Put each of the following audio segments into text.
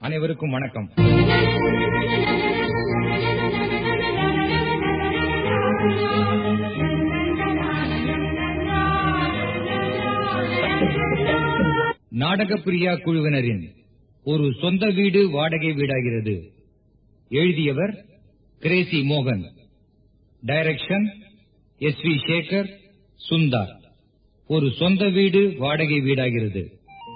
அனைவருக்கும் வணக்கம் நாடகப்பிரியா குழுவினரின் ஒரு சொந்த வீடு வாடகை வீடாகிறது எழுதியவர் கிரேசி மோகன் டைரக்ஷன் எஸ் வி சேகர் சுந்தார் ஒரு சொந்த வீடு வாடகை வீடாகிறது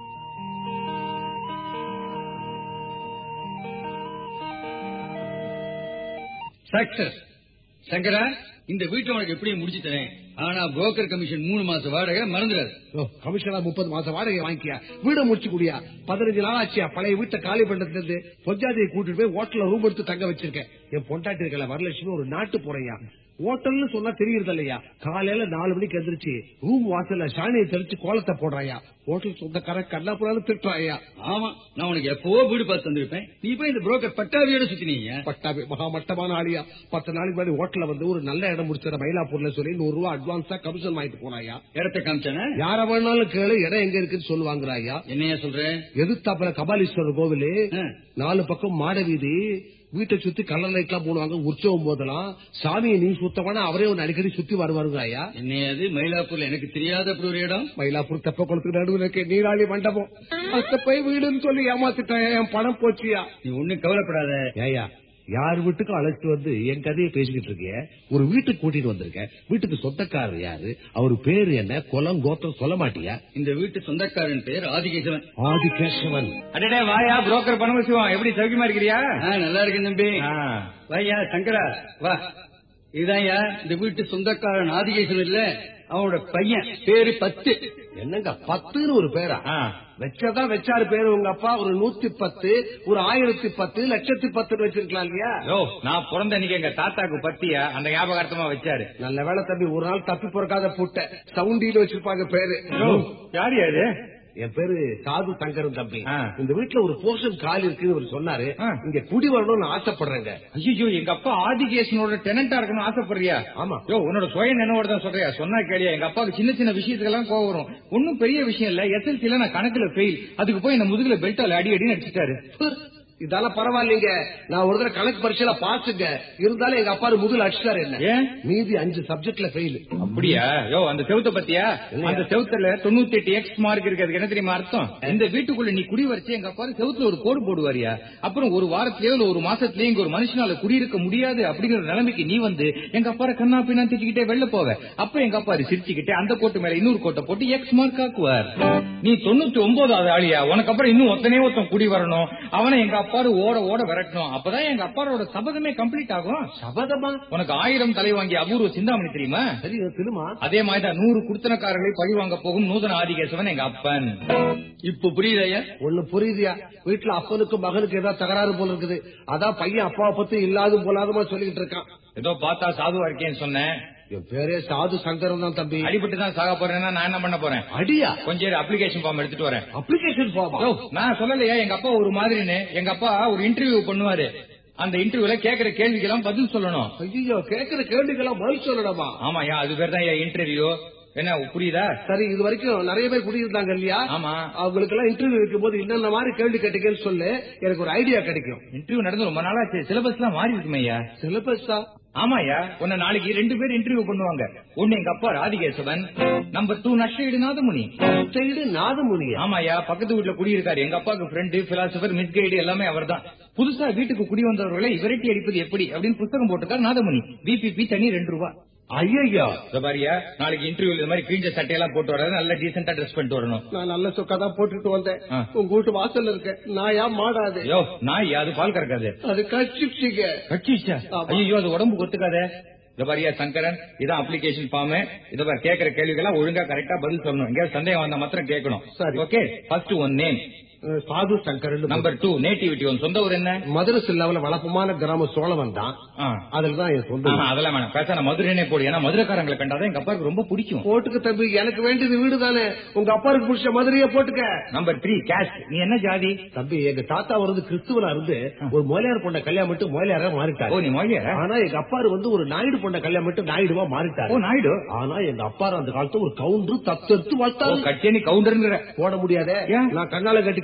சக்சஸ் சங்கரா இந்த வீட்டை உனக்கு எப்படியும் முடிச்சு தரேன் ஆனா புரோக்கர் கமிஷன் மூணு மாசம் வாடகை மறந்துடாது ஓ, கமிஷனா முப்பது மாசம் வாடகை வாங்கிக்கியா வீட முடிச்சு குடியா பதினஞ்சு நாள் ஆச்சியா பழைய வீட்டை காலி பண்றதுல இருந்து பொஞ்சாதியை கூட்டிட்டு போய் ஹோட்டல்ல ரூம் எடுத்து தங்க வச்சிருக்கேன் என் பொண்டாட்டி இருக்கல வரலட்சுமி ஒரு நாட்டு போறையா ஹோட்டல்னு சொன்னா தெரியுறது இல்லையா காலையில நாலு மணிக்கு எந்திரிச்சு ரூம் வாசல்ல சாணியை தெளிச்சு கோலத்தை போடுறாயா ஹோட்டல் சொந்தக்கார கண்ணாப்புறான்னு திட்டுறாயா ஆமா நான் உனக்கு எப்பவோ வீடு பார்த்து வந்திருப்பேன் நீ போய் இந்த புரோக்கர் பட்டாவியோட சுத்தினீங்க பட்டாபி மகா மட்டமான ஆளியா பத்து நாளைக்கு முன்னாடி ஹோட்டல்ல வந்து ஒரு நல்ல இடம் முடிச்சிட மயிலாப்பூர்ல சொல்லி நூறு ரூபாய் அட்வான்ஸா கமிஷன் வாங்கிட்டு போனாயா இடத்த காமிச்சானே யார வேணாலும் கேளு இடம் எங்க இருக்குன்னு சொல்லுவாங்கறாயா என்னையா சொல்ற எதிர்த்தாப்புல கபாலீஸ்வரர் கோவிலு ஆ. நாலு பக்கம் மாட வீதி வீட்டை சுத்தி கலர் லைட் எல்லாம் போடுவாங்க உற்சவம் போதெல்லாம் சாமியை நீ சுத்தமான அவரே ஒன்னு அடிக்கடி சுத்தி வருவாருங்க ஐயா என்னையாது மயிலாப்பூர்ல எனக்கு தெரியாத அப்படி ஒரு இடம் மயிலாப்பூர் தெப்ப குளத்துக்கு நடுவில் இருக்க நீராளி மண்டபம் அத்த போய் வீடுன்னு சொல்லி ஏமாத்திட்டாயா என் பணம் போச்சியா நீ ஒண்ணும் கவலைப்படாத ஏயா யார் வீட்டுக்கும் அழைச்சிட்டு வந்து என் கதையை பேசிக்கிட்டு இருக்கே ஒரு வீட்டுக்கு கூட்டிட்டு வந்திருக்கேன் வீட்டுக்கு சொந்தக்காரர் யாரு அவர் பேரு என்ன குலம் கோத்திரம் சொல்ல மாட்டியா இந்த வீட்டு சொந்தக்காரன் பேர் ஆதிகேசவன் ஆதிகேசவன் அடடே வாயா புரோக்கர் பரமசிவம் எப்படி சௌக்கியமா இருக்கிறியா ஆ, நல்லா இருக்கேன் தம்பி ஆ. வாயா சங்கரா வா இதான்யா இந்த வீட்டு சொந்தக்காரன் ஆதிகேசன் இல்ல அவனோட பையன் பேரு பத்து என்னங்க பத்துன்னு ஒரு பேரா ஆ. வச்சதான் வச்சாரு பேரு உங்க அப்பா ஒரு நூத்தி பத்து ஒரு ஆயிரத்தி பத்து லட்சத்தி பத்து வச்சிருக்கலாம் இல்லையா யோ நான் பிறந்த அன்னைக்கு எங்க தாத்தாக்கு பத்தியா அந்த ஞாபகார்த்தமா வச்சாரு நல்ல வேலை தம்பி ஒரு நாள் தப்பி பிறக்காத புட்ட சவுண்டியில வச்சிருப்பாங்க பேரு யோ, யாரு யாரு என் பேரு சாது சங்கரன் தம்பி ஆ. இந்த வீட்டுல ஒரு போர்ஷன் கால் இருக்குன்னு அவர் சொன்னாரு ஆ. இங்க குடி வரணும்னு ஆசைப்படுறேங்க ஐயோ எங்க அப்பா ஆதிகேசனோட டெனண்டா இருக்கணும் ஆசைப்படுறியா ஆமா. யோ உன்னோட சுய நினைவோட தான் சொல்றியா சொன்னா கேளியா எங்க அப்பாவுக்கு சின்ன சின்ன விஷயத்துக்கெல்லாம் கோவம் வரும் ஒன்னும் பெரிய விஷயம் இல்ல எஸ்எல்சில நான் கணக்குல ஃபெயில் அதுக்கு போய் இந்த முதுகுல பெல்ட்டால அடி அடி அடிச்சிட்டாரு இதெல்லாம் பரவாயில்லைங்க நான் ஒரு தடவை கணக்கு பரீட்சையில பாசுங்க இருந்தாலும் எங்க அப்பா முதல் அடிச்சிட்டாரு என்ன ஏன் மீதி அஞ்சு சப்ஜெக்ட்ல ஃபெயில் அப்படியா யோ அந்த செவுத்த பத்தியா அந்த செவுத்துல தொண்ணூத்தி எட்டு எக்ஸ் மார்க் இருக்கிறதுக்கு என்ன தெரியுமா அர்த்தம் இந்த வீட்டுக்குள்ள நீ குடி வரைச்சு எங்க அப்பா செவுத்துல ஒரு கோடு போடுவாரியா அப்புறம் ஒரு வாரத்திலேயோ இல்ல ஒரு மாசத்திலேயே இங்க ஒரு மனுஷனால குடியிருக்க முடியாது அப்படிங்கிற நிலைமைக்கு நீ வந்து எங்க அப்பா கண்ணா பின்னா திட்டிக்கிட்டே வெளில போவ அப்ப எங்க அப்பா சிரிச்சுக்கிட்டே அந்த கோட்டு மேல இன்னொரு கோட்டை போட்டு எக்ஸ் மார்க் ஆக்குவார் நீ தொண்ணூத்தி ஒன்பதாவது ஆளியா உனக்கு அப்புறம் இன்னும் ஒத்தனே ஒருத்தன் குடி வரணும் அவனை எங்க அப்பாரு ஓட ஓட விரட்டணும் அப்பதான் எங்க அப்பாரோட சபதமே கம்ப்ளீட் ஆகும் சபதமா உனக்கு ஆயிரம் தலை வாங்கிய அபூர்வ சிந்தாமணி தெரியுமா சரி திருமா அதே மாதிரிதான் நூறு குடுத்தனக்காரர்களை பழி வாங்க போகும் நூதன ஆதிகேசவன் எங்க அப்பன் இப்ப புரியுதாயா ஒண்ணு புரியுதியா வீட்டுல அப்பனுக்கும் மகனுக்கு ஏதாவது தகராறு போல இருக்குது அதான் பையன் அப்பாவை பத்தி இல்லாதும் போலாதுமா சொல்லிட்டு இருக்கான் ஏதோ பார்த்தா சாதுவா இருக்கேன்னு சொன்னேன் என் பேரே சாது சங்கரன் தான் தம்பி அடிபட்டு தான் சாக போறேன்னா நான் என்ன பண்ண போறேன் அடியா கொஞ்சம் அப்ளிகேஷன் ஃபார்ம் எடுத்துட்டு வரேன் அப்ளிகேஷன் ஃபார்மா யோ, நான் சொல்லலையா எங்க அப்பா ஒரு மாதிரின்னு எங்க அப்பா ஒரு இன்டர்வியூ பண்ணுவாரு அந்த இன்டர்வியூல கேக்குற கேள்விக்கெல்லாம் பதில் சொல்லணும் ஐயோ கேக்குற கேள்விக்கெல்லாம் பதில் சொல்லணுமா ஆமாயா அது பேர் தான் இன்டர்வியூ என்ன புரியுதா சரி இது வரைக்கும் நிறைய பேர் குடியிருந்தாங்க இல்லையா ஆமா அவங்களுக்கு எல்லாம் இன்டர்வியூ இருக்கும் போது என்னென்ன மாதிரி கேள்வி கேட்டீங்கன்னு சொல்லு எனக்கு ஒரு ஐடியா கிடைக்கும் இன்டர்வியூ நடந்து ரொம்ப நாளாச்சு சிலபஸ் எல்லாம் மாறி இருக்குமே ஐயா சிலபஸ் தான் ஆமாயா உன்ன நாளைக்கு ரெண்டு பேர் இன்டர்வியூ பண்ணுவாங்க ஒன்னு எங்க அப்பா ராதிகேசவன் நம்பர் டூ நஷ்டஈடு நாதமுனி சைடு நாதமுனியா ஆமாயா பக்கத்து வீட்டுல குடியிருக்காரு எங்க அப்பாவுக்கு ஃப்ரெண்டு பிலாசபர் மிட் கைடு எல்லாமே அவர்தான் புதுசா வீட்டுக்கு குடி வந்தவர்களை விரட்டி அடிப்பது எப்படி அப்படின்னு புத்தகம் போட்டிருக்காரு நாதமுனி பிபிபி தனி ரெண்டு ரூபா ஐயா இதோ பாரியா நாளைக்கு இன்டர்வியூ இந்த மாதிரி கிழிஞ்ச சட்டையெல்லாம் போட்டு வராது நல்ல டீசெண்டா ட்ரெஸ் பண்ணிட்டு வரணும் நான் நல்ல சொக்கா தான் போட்டுட்டு வந்தேன் ஆ. உங்க வீட்டு வாசல்ல இருக்க நான் ஏன் மாடாது ஐயோ நாய் அது பால் கறக்காது அது கட்சிச்சிங்க கட்சிச்சா ஆமா. ஐயோ அது உடம்பு ஒத்துக்காதே இந்த பாரியா சங்கரன் இதான் அப்ளிகேஷன் ஃபார்ம் இத பாரு கேக்குற கேள்விகள்லாம் ஒழுங்கா கரெக்டா பதில் சொல்லணும் எங்கேயாவது சந்தேகம் வந்தா மாத்திரம் கேட்கணும் சரி. ஓகே ஃபர்ஸ்ட் ஒன் நேம் சாது சங்கரன் நம்பர் டூ நேட்டிவிட்டி உன் சொந்த ஊர் என்ன மதுரை சில்லாவில வளப்பமான கிராம சோழவன் தான் ஆ. அதுல தான் என் சொந்த ஆஹா, அதெல்லாம் வேணாம் பேச நான் மதுரைனே போடு ஏன்னா மதுரைக்காரங்களை கண்டாதான் எங்க அப்பாவுக்கு ரொம்ப பிடிக்கும் போட்டுக்க தம்பி எனக்கு வேண்டியது வீடு தானே உங்க அப்பாருக்கு பிடிச்ச மதுரையே போட்டுக்க நம்பர் த்ரீ கேஷ் நீ என்ன ஜாதி தம்பி எங்க தாத்தா வந்து கிறிஸ்துவனா இருந்து ஒரு மொழியார் பொண்ண கல்யாணம் மட்டும் மொழியாரா ஓ மாறிட்டாரு நீ மொழிய ஆனா எங்க அப்பாரு வந்து ஒரு நாயுடு பொண்ண கல்யாணம் மட்டும் நாயுடுவா ஓ மாறிட்டாரு நாயுடு ஆனா எங்க அப்பாரு அந்த காலத்துல ஒரு கவுண்டர் தத்தெடுத்து ஓ வளர்த்தாரு கட்சியனி கவுண்டருங்கிற போட முடியாதே ஏன்? நான் கண்ணால கட்டி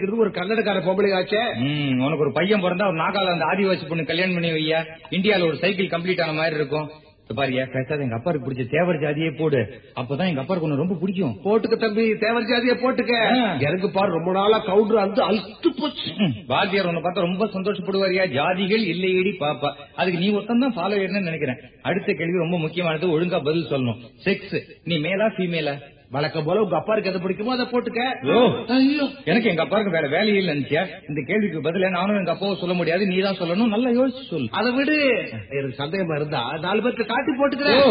இருக்கிறது ஒரு கன்னடக்கார பொம்பளை ஆச்சே ம், உனக்கு ஒரு பையன் பிறந்தா ஒரு நாகாலாந்து ஆதிவாசி பொண்ணு கல்யாணம் பண்ணி வையா இந்தியால ஒரு சைக்கிள் கம்ப்ளீட் ஆன மாதிரி இருக்கும் இப்ப பாரியா பேசாத எங்க அப்பாருக்கு பிடிச்ச தேவர் ஜாதியே போடு அப்பதான் எங்க அப்பாருக்கு உன்னை ரொம்ப பிடிக்கும் போட்டுக்க தம்பி தேவர் ஜாதியை போட்டுக்க ஆ. எனக்கு பாரு ரொம்ப நாளா கவுண்டர் வந்து அழுத்து போச்சு ம், வாத்தியார் உன்னை பார்த்தா ரொம்ப சந்தோஷப்படுவாரியா ஜாதிகள் இல்லையேடி பாப்பா அதுக்கு நீ ஒருத்தன் தான் ஃபாலோ நினைக்கிறேன் அடுத்த கேள்வி ரொம்ப முக்கியமானது ஒழுங்கா பதில் சொல்லணும் செக்ஸ் நீ மேலா ஃபீமேலா வழக்கம் போல உங்க அப்பாருக்கு எதை பிடிக்குமோ அதை போட்டுக்க ஓ. ஐயோ எனக்கு எங்க அப்பாருக்கு வேற வேலையே இல்ல நினைச்சியா இந்த கேள்விக்கு பதில நானும் எங்க அப்பாவும் சொல்ல முடியாது நீ தான் சொல்லணும் நல்லா யோசிச்சு சொல்லு அதை விடு எனக்கு சந்தேகமா இருந்தா நாலு பேருக்கு காட்டி ஓ. போட்டுக்கிறேன்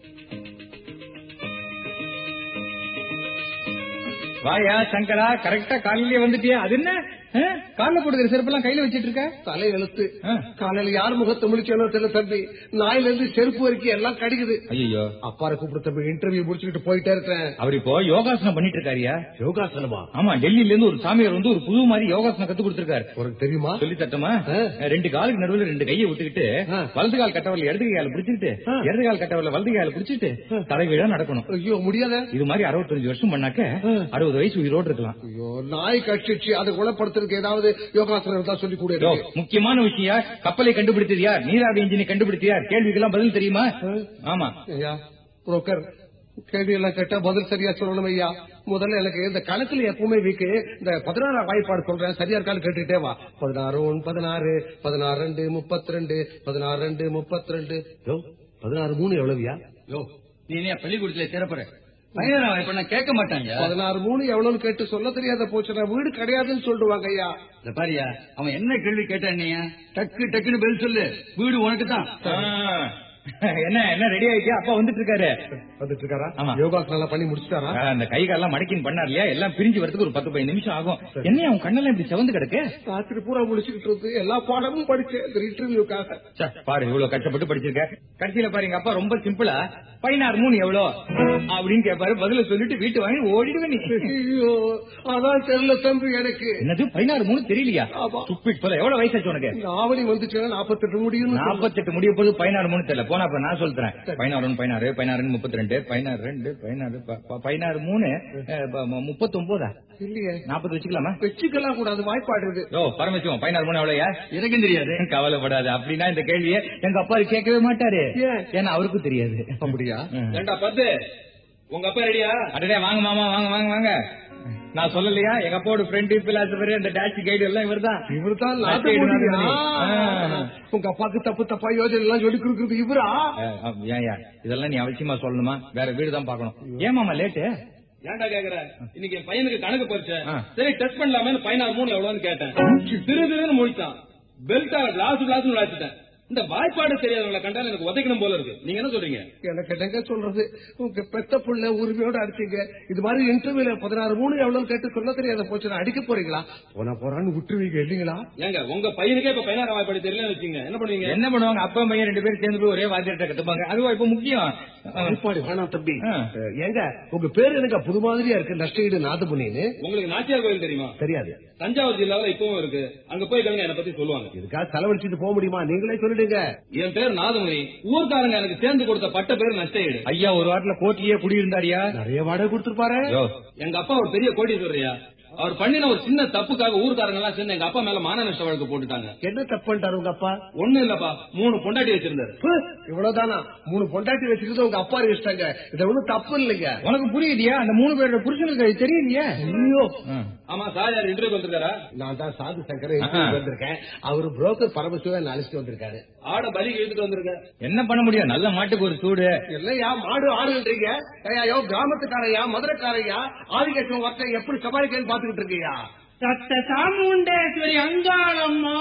வாயா சங்கரா கரெக்டா காலையிலேயே வந்துட்டியா அது என்ன ஆ? கால்ல போடுகிற செருப்பெல்லாம் கையில வச்சிட்டு இருக்க தலை எழுத்து ஆ. காலையில யார் முகத்தை முடிச்சானோ தெரியல தம்பி நாயில இருந்து செருப்பு வரைக்கும் எல்லாம் கடிக்குது ஐயோ அப்பாரை கூப்பிட தம்பி இன்டர்வியூ முடிச்சுக்கிட்டு போயிட்டே இருக்கேன் அவர் இப்போ யோகாசனம் பண்ணிட்டு இருக்காருயா யோகாசனமா ஆமா டெல்லியில இருந்து ஒரு சாமியார் வந்து ஒரு புது மாதிரி யோகாசனம் கத்து கொடுத்திருக்காரு உனக்கு தெரியுமா சொல்லி தட்டமா ஆ. ரெண்டு காலுக்கு நடுவுல ரெண்டு கையை விட்டுக்கிட்டு ஆ. வலது கால் கட்டவரில் இடது கையால பிடிச்சிட்டு ஆ. இடது கால் கட்டவரில் வலது கையால பிடிச்சிட்டு தலைகீழா நடக்கணும் ஐயோ முடியாத இது மாதிரி அறுபத்தஞ்சு வருஷம் பண்ணாக்க ஆ. அறுபது வயசு உயிரோடு இருக்கலாம் ஐயோ நாய் கட்சிச்சு அதை குணப்படுத்துறதுக்கு ஏதாவது யோகாசனம் இருந்தா சொல்லி கூட யோ, முக்கியமான விஷயம் கப்பலை கண்டுபிடித்தது யார் நீராவி இன்ஜினை கண்டுபிடித்தது யார் கேள்விக்கெல்லாம் பதில் தெரியுமா ஆமா ஐயா புரோக்கர் கேள்வி எல்லாம் கேட்டா பதில் சரியா சொல்லணும் ஐயா முதல்ல எனக்கு இந்த கணக்குல எப்பவுமே வீக்கு இந்த பதினாறாம் வாய்ப்பாடு சொல்றேன் சரியா இருக்கான்னு கேட்டுட்டே வா பதினாறு ஒன் பதினாறு பதினாறு ரெண்டு முப்பத்தி ரெண்டு பதினாறு ரெண்டு முப்பத்தி ரெண்டு யோ பதினாறு மூணு எவ்வளவுயா யோ நீ என்ன பள்ளிக்கூடத்துல சேரப்போற பையன் இப்ப நான் கேட்க மாட்டாங்க பதினாறு மூணு எவ்வளவுன்னு கேட்டு சொல்ல தெரியாத போச்சுன்னா வீடு கிடையாதுன்னு சொல்லிடுவாங்க ஐயா இந்த பாரியா அவன் என்ன கேள்வி கேட்டான் நீ டக்கு டக்குன்னு பதில் சொல்லு வீடு உனக்கு தான் ஆ. என்ன என்ன ரெடி ஆயிட்டியா அப்பா வந்துட்டு இருக்காரு வந்துட்டு இருக்காரா ஆமா. யோகாசனம் எல்லாம் பண்ணி முடிச்சுட்டாரா ஆ, அந்த கை காலெல்லாம் மடக்கின் பண்ணார் இல்லையா எல்லாம் பிரிஞ்சு வரதுக்கு ஒரு பத்து பதினஞ்சு நிமிஷம் ஆகும் என்ன அவன் கண்ணெல்லாம் இப்படி செவந்து கிடக்கு ராத்திரி பூரா முடிச்சுக்கிட்டு இருக்கு எல்லா பாடமும் படிச்சேன் இந்த இன்டர்வியூக்காக ச்சே, பாரு இவ்வளவு கஷ்டப்பட்டு படிச்சிருக்க கடைசியில பாரு எங்க அப்பா ரொம்ப சிம்பிளா பதினாறு மூணு எவ்வளோ அப்படின்னு கேட்பாரு பதில சொல்லிட்டு வீட்டு வாங்கி ஓடிடுவே நீ ஐயோ அதான் தெரியல தம்பி எனக்கு என்னது பதினாறு மூணு தெரியலையா ஆமா. துப்பிட்டு போல எவ்வளவு வயசாச்சு உனக்கு இந்த ஆவணி வந்துச்சுன்னா நாற்பத்தெட்டு முடியும் நாற்பத்தெட்டு முடிய போது பதினாறு மூணு தெரியல போனா அப்ப நான் சொல்றேன் பதினாறு ஒன்று பதினாறு பதினாறு முப்பத்தி ரெண்டு பதினாறு ரெண்டு பதினாறு ப- ப- பதினாறு மூணு முப்பத்தி ஒன்பதா இல்லையே நாற்பது வச்சுக்கலாமா வச்சுக்கலாம் கூடாது வாய்ப்பாடுறது ஓ பரமசிவம் பதினாறு மூணு எவ்வளோயா எனக்கும் தெரியாது கவலைப்படாது அப்படின்னா இந்த கேள்வியை எங்க அப்பா கேட்கவே மாட்டாரு ஏன்? ஏன்னா அவருக்கும் தெரியாது அப்படியா ம். ஏண்டா பத்து உங்க அப்பா ரெடியா அடடே வாங்க மாமா வாங்க வாங்க வாங்க நான் சொல்லலையா எங்க அப்பாவோட ஃப்ரெண்டு பிலாசபர் இந்த டாக்ஸி கைடு எல்லாம் இவர்தான் இவரு தான் லட்சம் எடுனாலும் ஆ. உங்க அப்பாக்கு தப்பு தப்பா யோஜனை எல்லாம் சொல்லி கொடுக்குறது இவரா அஹ், அஹ், ஏன் ஏன் இதெல்லாம் நீ அவசியமா சொல்லணுமா வேற வீடு தான் பாக்கணும் ஏன் மாமா லேட்டு ஏன்டா கேக்குற இன்னைக்கு என் பையனுக்கு கணக்கு பறிச்ச ஆ. சரி டெஸ்ட் பண்ணலாமே பதினாறு மூணு எவ்வளவுன்னு கேட்டேன் திரு திருன்னு முடிச்சான் பெல்ட்டா கிளாஸ் கிளாஸ் விளாச்சிட்டேன் இந்த வாய்ப்பாடு தெரியாதவங்களை கண்டால் எனக்கு உதைக்கணும் போல இருக்கு நீங்க என்ன சொல்றீங்க எனக்கு என்னங்க சொல்றது உங்க பெத்த புள்ள உரிமையோட அடிச்சீங்க இது மாதிரி இன்டர்வியூல பதினாறு மூணு எவ்வளவு கேட்டு சொல்ல தெரியாத போச்சுன்னா அடிக்க போறீங்களா போனா போறான்னு விட்டுருவீங்க இல்லீங்களா ஏங்க உங்க பையனுக்கே இப்ப பதினாறு வாய்ப்பாடு தெரியலன்னு வச்சுங்க என்ன பண்ணுவீங்க என்ன பண்ணுவாங்க அப்பா பையன் ரெண்டு பேரும் சேர்ந்து போய் ஒரே வாத்தியார்ட்ட கத்துப்பாங்க அதுவா இப்ப முக்கியம் அஹ், வாய்ப்பாடு வேணாம் தம்பி ஆ. அஹ், ஏங்க உங்க பேரு எனக்கு புது மாதிரியா இருக்கு நஷ்டஈடு நாதபுனின்னு உங்களுக்கு நாச்சியார் கோயில் தெரியுமா தெரியாது தஞ்சாவூர் ஜில்லாவில இப்பவும் இருக்கு அங்க போய் கேளுங்க என்ன பத்தி சொல்லுவாங்க இதுக்காக செலவழிச்சிட்டு போக முடியுமா நீங்களே சொல்லிடுங்க என் பேர் நாதமுனி ஊர்க்காரங்க எனக்கு சேர்ந்து கொடுத்த பட்ட பேர் நஷ்டஈடு ஐயா ஒரு வாரத்துல கோட்லயே குடியிருந்தாரியா நிறைய வாடகை கொடுத்துருப்பாரு யோ, எங்க அப்பா ஒரு பெரிய கோடீஸ்வரரியா அவர் பண்ணின ஒரு சின்ன தப்புக்காக ஊர்க்காரங்க எல்லாம் சேர்ந்து எங்க அப்பா மேல மான நஷ்ட வழக்கு போட்டுட்டாங்க என்ன தப்பு பண்ணிட்டாரு உங்க அப்பா ஒண்ணு இல்லப்பா மூணு பொண்டாட்டி வச்சிருந்தாரு ஹு, இவ்வளவுதானா மூணு பொண்டாட்டி வச்சுக்கிறது உங்க அப்பா இஷ்டங்க இது ஒண்ணும் தப்பு இல்லைங்க உனக்கு புரியுதியா அந்த மூணு பேரோட புருஷனுக்கு அது தெரியலையே ஐயோ ம். ஆமா சார் யார் இன்டர்வியூ வந்திருக்காரா நான் தான் சாது சங்கர வந்திருக்கேன் அவரு புரோக்கர் பரமசிவன் அழைச்சிட்டு வந்திருக்காரு ஆட பலி இழுத்துட்டு வந்திருக்க என்ன பண்ண முடியும் நல்ல மாட்டுக்கு ஒரு சூடு இல்லையா மாடு ஆடுன்றீங்க ஐயா கிராமத்துக்காரையா மதுரைக்காரையா ஆதிகேசம் ஒருத்தன் எப்படி சமாளிக்கன்னு பாத்துக்கிட்டு இருக்கியா சத்த சாமுண்டேஸ்வரி அங்காளம்மா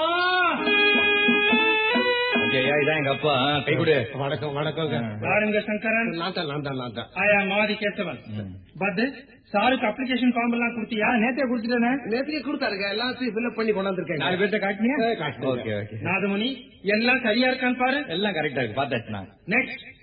ஐயா இதான் எங்க அப்பா ஆ, கை கொடு வணக்கம் வணக்கங்க பாருங்க சங்கரன் நான் தான் நான் தான் நான் தான் ஆயா மாதி கேசவன் பட் சாருக்கு அப்ளிகேஷன் ஃபார்ம் எல்லாம் கொடுத்தியா நேத்தே குடுத்துட்டேனே நேற்றுக்கு கொடுத்தாருங்க எல்லாத்தையும் ஃபில்அப் பண்ணி நாலு கொண்டாந்துருக்கேன் பேர்ட்ட காட்டினியா ஏ, காட்டினேங்க. ஓகே ஓகே நாதமுனி எல்லாம் சரியா இருக்கான்னு பாரு எல்லாம் கரெக்டா இருக்கு பாத்தாச்சு நான் நெக்ஸ்ட்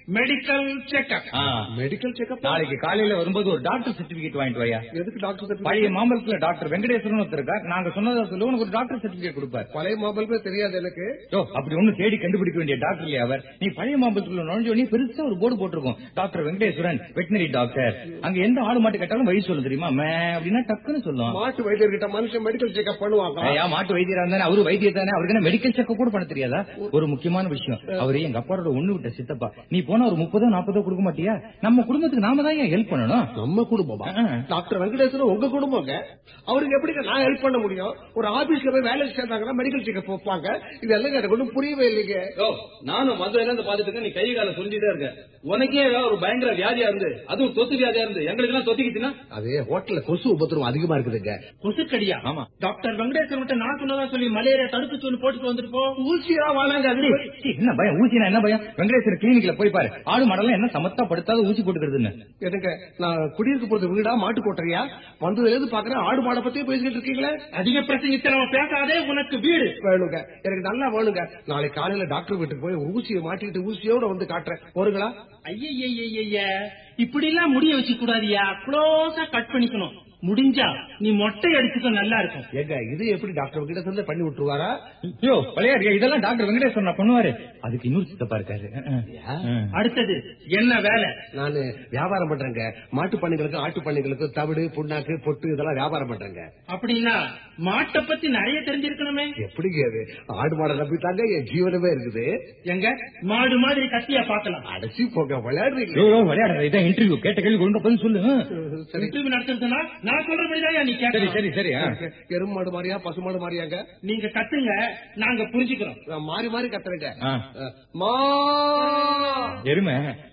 மெடிக்கல் செக்அப் ஆ. மெடிக்கல் செக்அப் நாளைக்கு காலையில வரும்போது ஒரு டாக்டர் சர்டிபிகேட் வாங்கிட்டு வாயா எதுக்கு டாக்டர் பழைய மாம்பழத்துல டாக்டர் வெங்கடேஸ்வரன் ஒருத்தர் இருக்கார் நாங்க சொன்னதா சொல்லி உனக்கு ஒரு டாக்டர் சர்டிபிகேட் கொடுப்பார் பழைய மாம்பழமே தெரியாது எனக்கு யோ, அப்படி ஒண்ணு தேடி கண்டுபிடிக்க வேண்டிய டாக்டர் இல்லையா அவர் நீ பழைய மாம்பழத்துக்குள்ள நுழைஞ்ச உடனே பெருசா ஒரு போர்டு போட்டிருக்கும் டாக்டர் வெங்கடேஸ்வரன் வெட்டினரி டாக்டர் அங்க எந்த ஆடு மாட்டு கேட்டாலும் வழி சொல்லும் தெரியுமா மே அப்படின்னா டக்குன்னு சொல்லும் மாட்டு வைத்தியர்கிட்ட மனுஷன் மெடிக்கல் செக்அப் பண்ணுவாங்க ஐயா மாட்டு வைத்தியரா இருந்தானே அவரு வைத்தியர் தானே அவருக்கு மெடிக்கல் செக்கப் கூட பண்ண தெரியாதா ஒரு முக்கியமான விஷயம் அவரு எங்க அப்பாவோட ஒண்ணு விட்ட சித்தப்பா நீ போனா ஒரு முப்பதோ நாற்பதோ கொடுக்க மாட்டியா நம்ம குடும்பத்துக்கு நாம தான் ஏன் ஹெல்ப் பண்ணணும் நம்ம குடும்பமா ஆ. டாக்டர் வெங்கடேஸ்வரன் உங்க குடும்பங்க அவருக்கு எப்படி நான் ஹெல்ப் பண்ண முடியும் ஒரு ஆபீஸ்ல போய் வேலை சேர்ந்தாங்கன்னா மெடிக்கல் செக்அப் வைப்பாங்க இது எல்லாம் எனக்கு ஒன்றும் புரியவே இல்லைங்க யோ, நானும் மதுரையில இருந்து பாத்துட்டு இருக்கேன் நீ கை கால சொல்லிட்டே இருக்க உனக்கே ஏதாவது ஒரு பயங்கர வியாதியா இருந்து அதுவும் தொத்து வியாதியா இருந்து எங்களுக்கு எல்லாம் தொத்திக்கிச்சுன்னா அது ஹோட்டல்ல கொசு உபத்திரம் அதிகமா இருக்குதுங்க கொசுக்கடியா ஆமா. டாக்டர் வெங்கடேசன் கிட்ட நான் சொன்னதா சொல்லி மலேரியா தடுப்பு சொல்லி போட்டுட்டு வந்துட்டு போ ஊசியா வாழாங்க அது சீ, என்ன பயம் ஊசினா என்ன பயம் வெங்கடேஸ்வரர் கிளினிக்ல போய் பாரு ஆடு மாடெல்லாம் என்ன சமத்தா படுத்தாத ஊசி போட்டுக்கிறதுன்னு எனக்கு நான் குடியிருக்க போறது வீடா மாட்டு கோட்டரையா வந்ததுல இருந்து பாக்குறேன் ஆடு மாடை பத்தியே பேசிக்கிட்டு இருக்கீங்களே அதிக பிரசங்கித்த நம்ம பேசாதே உனக்கு வீடு வேணுங்க எனக்கு நல்லா வேணுங்க நாளைக்கு காலையில டாக்டர் வீட்டுக்கு போய் ஒரு ஊசியை மாட்டிக்கிட்டு ஊசியோட வந்து காட்டுறேன் வருங்களா ஐய இப்படி எல்லாம் முடிய வச்சு கூடாதியா க்ளோஸா கட் பண்ணிக்கணும் முடிஞ்சா நீ மொட்டை அடிச்சுக்க நல்லா இருக்கும் எங்க இது எப்படி டாக்டர் கிட்ட இருந்து பண்ணி விட்டுருவாரா ஐயோ விளையாடுறியா இதெல்லாம் டாக்டர் வெங்கடேஸ்வரன் பண்ணுவாரு அதுக்கு இன்னொரு சித்தப்பா இருக்காரு ம். அடுத்தது என்ன வேலை நானு வியாபாரம் பண்றேங்க மாட்டு பண்ணைகளுக்கு ஆட்டு பண்ணைகளுக்கு தவிடு புண்ணாக்கு பொட்டு இதெல்லாம் வியாபாரம் பண்றேங்க அப்படின்னா மாட்டை பத்தி நிறைய தெரிஞ்சிருக்கணுமே எப்படிங்க அது ஆடு மாடை நம்பி தாங்க என் ஜீவனமே இருக்குது எங்க மாடு மாதிரி கத்தியா பாக்கலாம் அடைச்சி போக விளையாடுறீங்க ஐயோ, ஐயோ, விளையாடுற இதான் இன்டர்வியூ கேட்ட கேள்வி ஒழுங்கா பதில் சொல்லு ம். சரி இன்டர்வியூ நடத்துறதுன்னா நான் சொல்றபடிதான் நீ சரி கேட்கணும் சரி சரி ஆ. எருமை மாடு மாதிரியா பசு மாடு மாதிரியாங்க நீங்க கத்துங்க நாங்க புரிஞ்சுக்கிறோம் நான் மாறி மாறி கத்துறேங்க ஆ. அஹ், மா எருமை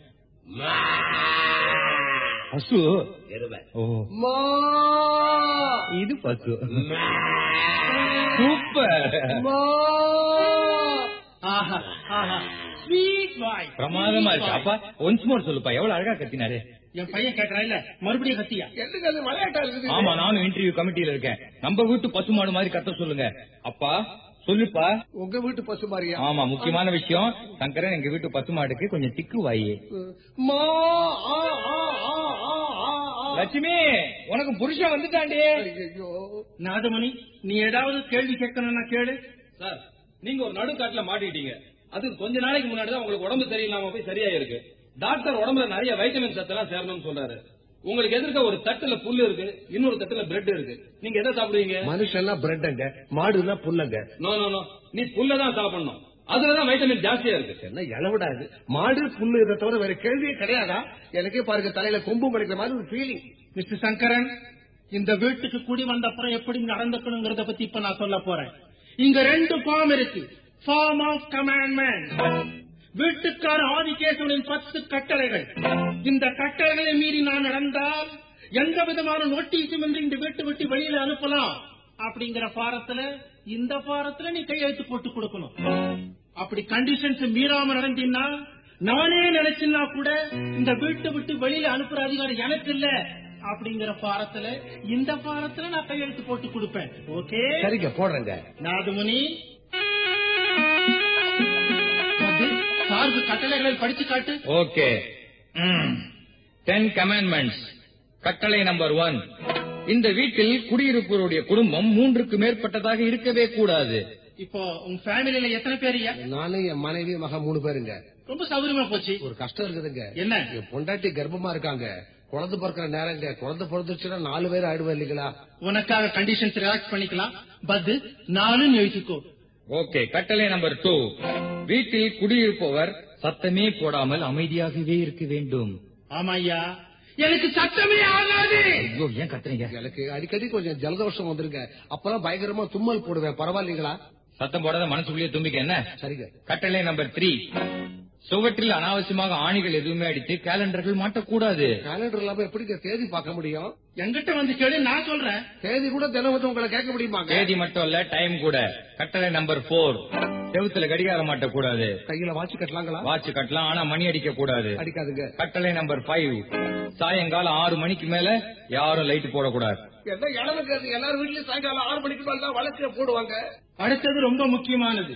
பசு ஓ மா இது பசு சூப்பர் மா ஆஹா ஆஹா ஸ்வீட் பாய் பிரமாதமா இருக்கு அப்பா ஒன்ஸ் மோர் சொல்லுப்பா எவ்வளவு அழகா கத்தினாரு என் பையன் கேக்குறான் இல்ல மறுபடியும் கத்தியா என்னங்க அது விளையாட்டா இருக்குது ஆமா நானும் இன்டர்வியூ கமிட்டியில இருக்கேன் நம்ம வீட்டு பசுமாடு மாதிரி கத்த சொல்லுங்க அப்பா சொல்லுப்பா உங்க வீட்டு பசு மாதிரியா ஆமா முக்கியமான விஷயம் சங்கரன் எங்க வீட்டு பசுமாடுக்கு கொஞ்சம் திக்கு வாயி மா ஆ, ஆ, ஆ, ஆ, ஆ, ஆ. லட்சுமி உனக்கு புருஷன் வந்துட்டாண்டி ஐயையோ. நாதமணி நீ ஏதாவது கேள்வி கேட்கணும்னா கேளு சார் நீங்க ஒரு நடுக்காட்டுல மாட்டிக்கிட்டீங்க அது கொஞ்ச நாளைக்கு முன்னாடி தான் உங்களுக்கு உடம்பு சரியில்லாம போய் சரியா இருக்கு டாக்டர் உடம்புல நிறைய வைட்டமின் சத்தெல்லாம் சேரணும்னு சொல்றாரு உங்களுக்கு எதிர்க்க ஒரு தட்டுல புல்லு இருக்கு இன்னொரு தட்டுல பிரெட் இருக்கு நீங்க எதை சாப்பிடுவீங்க மனுஷன்லாம் பிரெட்டுங்க மாடுனா புல்லங்க நோ நோ நோ நீ புல்ல தான் சாப்பிடணும் அதுலதான் வைட்டமின் ஜாஸ்தியா இருக்கு என்ன இளவிடா இது மாடு புல்லு இதை தவிர வேற கேள்வியே கிடையாதா எனக்கே பாருங்க தலையில கொம்பு மடிக்கிற மாதிரி ஒரு ஃபீலிங் மிஸ்டர் சங்கரன் இந்த வீட்டுக்கு குடி வந்த அப்புறம் எப்படி நடந்துக்கணுங்கிறத பத்தி இப்ப நான் சொல்ல போறேன் இங்க ரெண்டு ஃபார்ம் இருக்கு ஃபார்ம் ஆஃப் கமாண்ட்மெண்ட் வீட்டுக்கார ஆதிகேசவனின் பத்து கட்டளைகள் இந்த கட்டளைகளை மீறி நான் நடந்தால் எந்த விதமான நோட்டீஸும் இன்றி இந்த வீட்டு விட்டு வெளியில அனுப்பலாம் அப்படிங்கிற பாரத்துல இந்த பாரத்துல நீ கையெழுத்து போட்டு கொடுக்கணும் அப்படி கண்டிஷன்ஸ் மீறாம நடந்தீங்கன்னா நானே நினைச்சுன்னா கூட இந்த வீட்டை விட்டு வெளியில அனுப்புற அதிகாரம் எனக்கு இல்ல அப்படிங்கிற பாரத்துல இந்த பாரத்துல நான் கையெழுத்து போட்டு கொடுப்பேன் ஓகே சரிங்க போடுறேங்க நாதுமுனி அது, சார்பு கட்டளைகளை படிச்சு காட்டு ஓகே டென் கமாண்ட்மெண்ட்ஸ் கட்டளை நம்பர் ஒன் இந்த வீட்டில் குடியிருப்பவருடைய குடும்பம் மூன்றுக்கு மேற்பட்டதாக இருக்கவே கூடாது இப்போ உங்க ஃபேமிலியில எத்தனை பேருயா நானும் என் மனைவி மக மூணு பேருங்க ரொம்ப சௌகரியமா போச்சு ஒரு கஷ்டம் இருக்குதுங்க என்ன என் பொண்டாட்டி கர்ப்பமா இருக்காங்க குழந்தை பிறக்கிற நேரங்க குழந்தை பிறந்துச்சுன்னா நாலு பேர் ஆயிடுவேன் இல்லைங்களா உனக்காக கண்டிஷன்ஸ் ரிலாக்ஸ் பண்ணிக்கலாம் பட் நானும் எழுதிக்கோ ஓகே கட்டளை நம்பர் டூ வீட்டில் குடியிருப்பவர் சத்தமே போடாமல் அமைதியாகவே இருக்க வேண்டும் ஆமா ஐயா எனக்கு சத்தமே ஆகாது ஐயோ ஏன் கத்துறீங்க எனக்கு அடிக்கடி கொஞ்சம் ஜலதோஷம் வந்துருங்க அப்பதான் பயங்கரமா தும்மல் போடுவேன் பரவாயில்லைங்களா சத்தம் போடாத மனசுக்குள்ளேயே தும்பிக்க என்ன சரிங்க கட்டளை நம்பர் த்ரீ சுவற்றில் அனாவசியமாக ஆணிகள் எதுவுமே அடித்து கேலண்டர்கள் மாட்டக்கூடாது கேலண்டர் இல்லாம எப்படிங்க தேதி பார்க்க முடியும் என்கிட்ட வந்து கேளு நான் சொல்றேன் தேதி கூட தினம் வந்து உங்களை கேட்க முடியுமாங்க தேதி மட்டும் இல்ல டைம் கூட கட்டளை நம்பர் போர் செவுத்துல கடிகாரம் மாட்டக்கூடாது கையில வாட்சி கட்டலாங்களா வாட்ச் கட்டலாம் ஆனா மணி அடிக்க கூடாது அடிக்காதுங்க கட்டளை நம்பர் ஃபைவ் சாயங்காலம் ஆறு மணிக்கு மேல யாரும் லைட் போடக்கூடாது என்ன இளவுக்கு எல்லாரும் வீட்லயும் சாயங்காலம் ஆறு மணிக்கு மேல தான் வழக்கு போடுவாங்க அடுத்தது ரொம்ப முக்கியமானது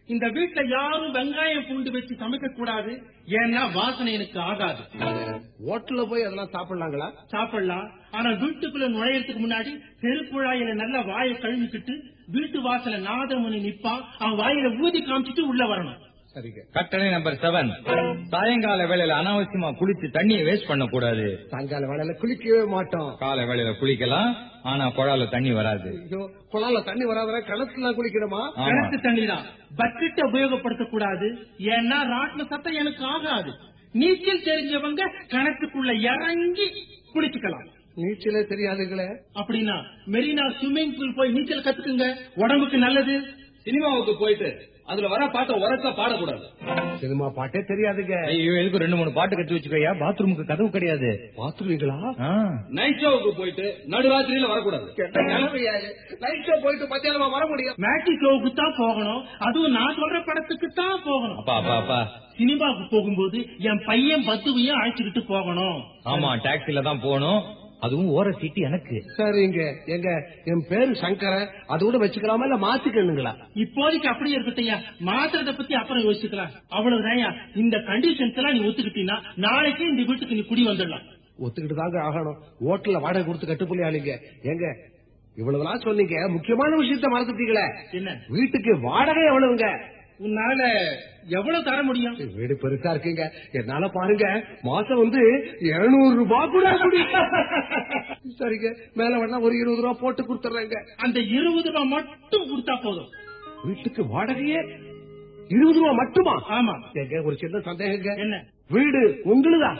இந்த வீட்டுல யாரும் வெங்காயம் பூண்டு வச்சு சமைக்க கூடாது ஏன்னா வாசனை எனக்கு ஆகாது ஹோட்டல்ல போய் அதெல்லாம் சாப்பிடலாங்களா சாப்பிடலாம் ஆனா வீட்டுக்குள்ள நுழையறதுக்கு முன்னாடி தெருக்குழாயில நல்ல வாயை கழுவிக்கிட்டு வீட்டு வாசல நாதமணி நிப்பான் அவன் வாயில ஊதி காமிச்சிட்டு உள்ள வரணும் சரிங்க கட்டளை நம்பர் செவன் சாயங்கால வேளையில அனாவசியமா குளிச்சு தண்ணியை வேஸ்ட் பண்ண கூடாது சாயங்கால வேலையில குளிக்கவே மாட்டோம் காலை வேளையில குளிக்கலாம் ஆனா குழால தண்ணி வராது ஐயோ குழால தண்ணி வராத கிணத்துல குளிக்கணுமா ஆமா. கிணத்து தண்ணி தான் பக்கெட்டை உபயோகப்படுத்த கூடாது ஏன்னா ராட்டின சத்தம் எனக்கு ஆகாது நீச்சல் தெரிஞ்சவங்க கிணத்துக்குள்ள இறங்கி குளிச்சுக்கலாம் நீச்சலே தெரியாதுங்களே அப்படின்னா மெரினா ஸ்விம்மிங் பூல் போய் நீச்சல் கத்துக்குங்க உடம்புக்கு நல்லது சினிமாவுக்கு போயிட்டு அதுல வர பாட்டை உரக்க பாடக்கூடாது சினிமா பாட்டே தெரியாதுங்க ஐயோ எதுக்கு ரெண்டு மூணு பாட்டு கட்டி வச்சுக்கோயா பாத்ரூமுக்கு கதவு கிடையாது பாத்துருவீங்களா ஆ. நைட் ஷோவுக்கு போயிட்டு நடுராத்திரியில வரக்கூடாது நைட் ஷோ போயிட்டு மத்தியானமா வர முடியும் மேட்டி ஷோவுக்கு தான் போகணும் அதுவும் நான் சொல்ற படத்துக்கு தான் போகணும் அப்பா அப்பா அப்பா சினிமாவுக்கு போகும்போது என் பையன் பத்துவையும் அழைச்சுக்கிட்டு போகணும் ஆமா டாக்ஸில தான் போகணும் அதுவும் ஓர சீட்டு எனக்கு சரிங்க எங்க என் பேரு சங்கரன் அது கூட வச்சுக்கலாமா இல்ல மாத்திக்கணுங்களா இப்போதைக்கு அப்படியே இருக்கட்டையா மாத்திரத்தை பத்தி அப்புறம் யோசிக்கலாம் அவ்வளவுதான் இந்த கண்டிஷன்ஸ் எல்லாம் நீ ஒத்துக்கிட்டீங்கன்னா நாளைக்கே இந்த வீட்டுக்கு நீ குடி வந்துடலாம் ஒத்துக்கிட்டு தாங்க ஆகணும் ஹோட்டல்ல வாடகை கொடுத்து கட்டுப்பள்ளி ஆளுங்க எங்க இவ்வளவுலாம் சொன்னீங்க முக்கியமான விஷயத்த மறந்துட்டீங்களே என்ன வீட்டுக்கு வாடகை எவ்வளவுங்க உன்னால எவ்வளவு தர முடியும் வீடு பெருசா இருக்குங்க என்னால பாருங்க மாசம் வந்து இருநூறு ரூபாய் கூட முடியும் சரிங்க மேல வேணா ஒரு இருபது ரூபாய் போட்டு கொடுத்துறேங்க அந்த இருபது ரூபாய் மட்டும் கொடுத்தா போதும் வீட்டுக்கு வாடகையே இருபது ரூபாய் மட்டுமா ஆமா எங்க ஒரு சின்ன சந்தேகங்க என்ன வீடு உங்களுதா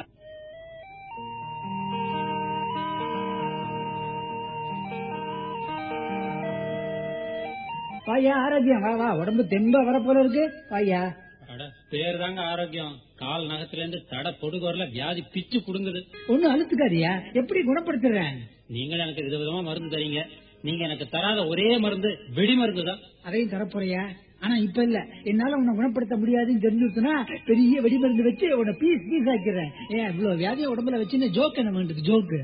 வாயா ஆரோக்கியம் வா வா உடம்பு தெம்பா வர போல இருக்கு வாயா அட பேர் தாங்க ஆரோக்கியம் கால் நகத்துல இருந்து தட பொடுகு வரல வியாதி பிச்சு புடுங்குது ஒண்ணும் அழுத்துக்காதியா எப்படி குணப்படுத்துறேன் நீங்க எனக்கு விதவிதமா மருந்து தரீங்க நீங்க எனக்கு தராத ஒரே மருந்து வெடி மருந்து தான் அதையும் தரப்போறியா ஆனா இப்ப இல்ல என்னால உன்னை குணப்படுத்த முடியாதுன்னு தெரிஞ்சுட்டுனா பெரிய வெடிமருந்து வச்சு உன்னை பீஸ் பீஸ் ஆக்கிறேன் ஏன் இவ்வளவு வியாதிய உடம்புல வச்சு ஜோக் என்ன பண்றது ஜோக்கு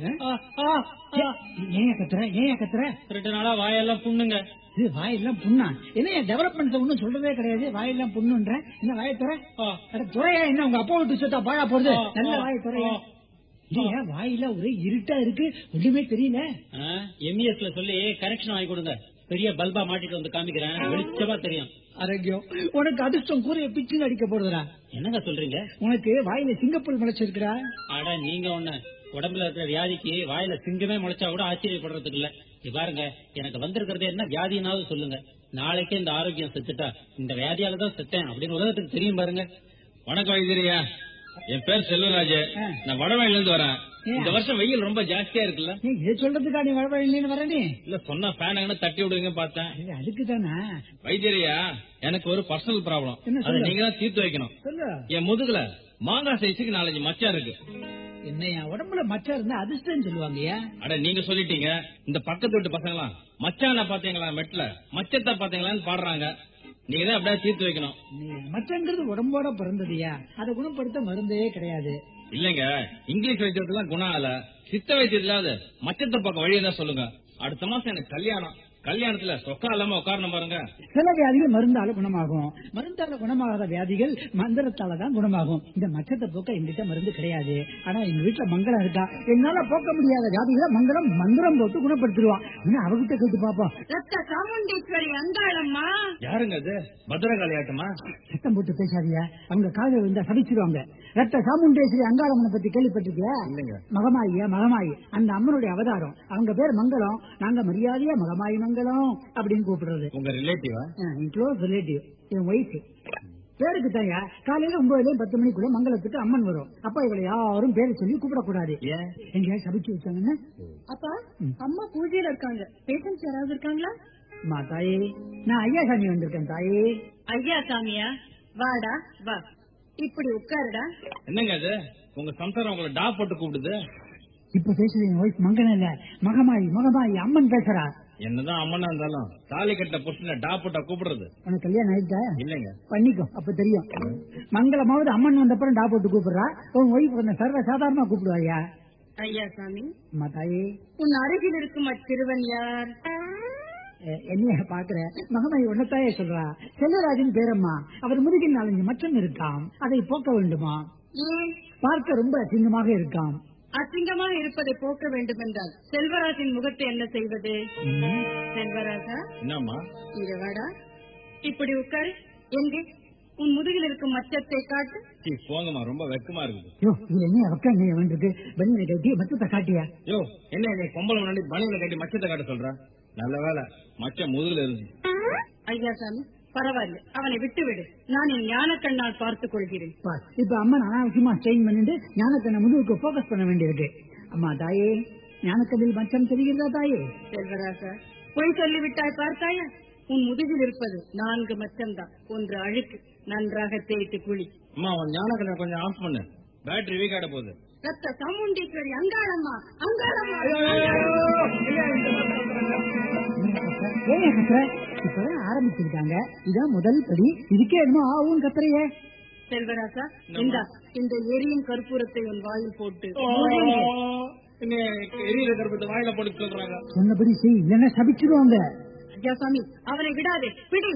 ஏன் கத்துற ஏன் கத்துற ரெண்டு நாளா வாயெல்லாம் புண்ணுங்க இது வாயெல்லாம் புண்ணா என்ன டெவலப்மெண்ட் ஒண்ணும் சொல்றதே கிடையாது வாயெல்லாம் புண்ணுன்ற என்ன வாய துற அட துறையா என்ன உங்க அப்பா விட்டு சொத்தா பாழா போறது நல்ல வாய துறையா இல்லையா வாயில ஒரே இருட்டா இருக்கு ஒண்ணுமே தெரியல எம்இஎஸ்ல சொல்லி கரெக்ஷன் வாங்கி கொடுங்க பெரிய பல்பா மாட்டிட்டு வந்து காமிக்கிறேன் வெளிச்சமா தெரியும் ஆரோக்கியம் உனக்கு அதிர்ஷ்டம் கூறிய பிச்சு அடிக்க போடுறா என்னங்க சொல்றீங்க உனக்கு வாயில சிங்கப்பூர் முளைச்சிருக்குடா அட நீங்க ஒண்ணு உடம்புல இருக்கிற வியாதிக்கு வாயில சிங்கமே முளைச்சா கூட ஆச்சரியப்படுறதுக்கு இல்ல இது பாருங்க எனக்கு வந்திருக்கிறது என்ன வியாதினாவது சொல்லுங்க நாளைக்கே இந்த ஆரோக்கியம் செத்துட்டா இந்த வியாதியால தான் செத்தேன் அப்படின்னு உலகத்துக்கு தெரியும் பாருங்க வணக்கம் வைத்தியரியா என் பேர் செல்வராஜ் நான் வடவாயில இருந்து வரேன் இந்த வருஷம் வெயில் ரொம்ப ஜாஸ்தியா இருக்குல்ல நீ இதை சொல்றதுக்கா நீ வளவழின்னு வர நீ இல்ல சொன்னா ஃபேன் தட்டி விடுங்க பார்த்தேன் இது அதுக்கு தானா வைத்தியரியா எனக்கு ஒரு பர்சனல் ப்ராப்ளம் என்ன அதை சொல்லு? நீங்க தான் தீர்த்து வைக்கணும் சொல்லு என் முதுகுல மாங்காய் சைஸுக்கு நாலஞ்சு மச்சம் இருக்கு என்னையா உடம்புல மச்சம் இருந்தா அதிர்ஷ்டம் சொல்லுவாங்கய்யா அட நீங்க சொல்லிட்டீங்க இந்த பக்கத்து வீட்டு பசங்களாம் மச்சான பாத்தீங்களா மெட்ல மச்சத்தை பாத்தீங்களான்னு பாடுறாங்க நீங்க தான் அப்படியே தீர்த்து வைக்கணும் நீ மச்சங்கிறது உடம்போட பிறந்ததுயா அதை குணப்படுத்த மருந்தே கிடையாது இல்லங்க இங்கிலீஷ் வைத்தியத்துல குணம் ஆகல சித்த வைத்தியத்திலாவது மச்சத்தை பக்கம் வழியை தான் சொல்லுங்க அடுத்த மாசம் எனக்கு கல்யாணம் கல்யாணத்துல சொக்கா இல்லாம உட்காரணும் பாருங்க சில வியாதிகள் மருந்தால குணமாகும் மருந்தால குணமாகாத வியாதிகள் மந்திரத்தால தான் குணமாகும் இந்த மச்சத்தை போக்க எங்கிட்ட மருந்து கிடையாது ஆனா எங்க வீட்டுல மங்களம் இருக்கா என்னால போக்க முடியாத வியாதிகளை மங்களம் மந்திரம் போட்டு குணப்படுத்திடுவான் இன்னும் அவகிட்ட கேட்டு பாப்போம் ரத்த சாமுண்டீஸ்வரி அந்தாளம்மா யாருங்க அது பத்திரகாளி ஆட்டமா சத்தம் போட்டு பேசாதீங்க அவங்க காதல் இருந்தா சபிச்சிருவாங்க ரத்த சாமுண்டேஸ்வரி அங்காளம்மனை பத்தி கேள்விப்பட்டிருக்கியா மகமாயியா மகமாயி அந்த அம்மனுடைய அவதாரம் அவங்க பேர் மங்களம் நாங்க மரியாதையா மகமாயி மங்களம் அப்படின்னு கூப்பிடுறது உங்க ரிலேட்டிவா க்ளோஸ் ரிலேட்டிவ் என் ஒய்ஃப் பேருக்கு தாயா காலையில ஒன்பதுலயும் பத்து மணிக்குள்ள மங்களத்துக்கு அம்மன் வரும் அப்ப இவளை யாரும் பேரை சொல்லி கூப்பிடக்கூடாது ஏன் எங்கேயா சபிச்சு வச்சாங்கன்னா அப்பா அம்மா பூஜையில இருக்காங்க பேஷண்ட்ஸ் யாராவது இருக்காங்களா அம்மா தாயே நான் ஐயாசாமி வந்திருக்கேன் தாயே ஐயா சாமியா வாடா வா இப்படி உட்காருடா என்னங்க அது உங்க சம்சாரம் உங்களை டா போட்டு கூப்பிடுது இப்ப பேசுறது என் ஒய்ஃப் மங்களம் இல்ல மகமாயி மகமாயி அம்மன் பேசுறா என்னதான் அம்மனா இருந்தாலும் தாலி கட்ட புருஷனை டா போட்டா கூப்பிடுறது உனக்கு கல்யாணம் ஆயிட்டா இல்லங்க பண்ணிக்கோ அப்ப தெரியும் மங்களமாவது அம்மன் வந்தப்பறம் டா போட்டு கூப்பிடுறா உன் ஒய்ஃப் கொஞ்சம் சர்வ சாதாரணமா கூப்பிடுவாயா ஐயா சாமி அம்மா தாயே உன் அருகில் இருக்கும் அச்சிறுவன் யார் அஹ், என்னைய பாக்குற மகமாய் உன்னத்தாயே சொல்றா செல்வராஜன் பேரம்மா அவர் முதுகில் நாலஞ்சு மச்சம் இருக்காம் அதை போக்க வேண்டுமா ஏன் பார்க்க ரொம்ப அசிங்கமாக இருக்காம் அசிங்கமாக இருப்பதை போக்க வேண்டும் என்றால் செல்வராஜின் முகத்தை என்ன செய்வது செல்வராஜா என்னம்மா இரவாடா இப்படி உட்காரு எங்கே உன் முதுகில் இருக்கும் மச்சத்தை காட்டு சீ, போங்கம்மா ரொம்ப வெக்கமா இருக்குது யோ இதுல என்ன உட்காந்து வேண்டிருக்கு வெளியில கட்டி மச்சத்தை காட்டியா யோ என்ன என்னை பொம்பளை முன்னாடி பணியில கட்டி மச்சத்தை காட்ட சொல்ற நல்ல வேலை மச்சம் முதுகுல இருந்து ஐயா சாமி பரவாயில்ல அவனை விட்டுவிடு நான் என் ஞான கண்ணால் பார்த்துக் கொள்கிறேன் பார், இப்ப அம்மா அனாவசியமா ஸ்ட்ரெயின் பண்ணிட்டு ஞானக்கண்ண முதுகுக்கு போக்கஸ் பண்ண வேண்டியிருக்கு அம்மா தாயே ஞானக்கண்ணில் மச்சம் தெரிகிறதா தாயே செல்வராஜா பொய் சொல்லிவிட்டாய் பார்த்தாயா உன் முதுகில் இருப்பது நான்கு மச்சம்தான் ஒன்று அழுக்கு நன்றாக தேய்த்து குளி அம்மா அவன் ஞானக்கண்ணை கொஞ்சம் ஆஃப் பண்ணு பேட்டரி வீக் ஆட போகுது ரத்த சாமுண்டீஸ்வரி அங்காளம்மா அங்காளம்மா ஏன் கத்துற இப்பதான் ஆரம்பிச்சிருக்காங்க இதான் முதல் படி இதுக்கே என்னமோ ஆகும் கத்துறையே செல்வராஜா இந்தா இந்த எரியும் கற்பூரத்தை உன் வாயில் போட்டு என்ன எரியற கருப்பத்தை வாயில போட்டு சொல்றாங்க சொன்னபடி செய் இல்லைன்னா சபிச்சிருவாங்க ஐயா சாமி அவனை விடாதே பிடி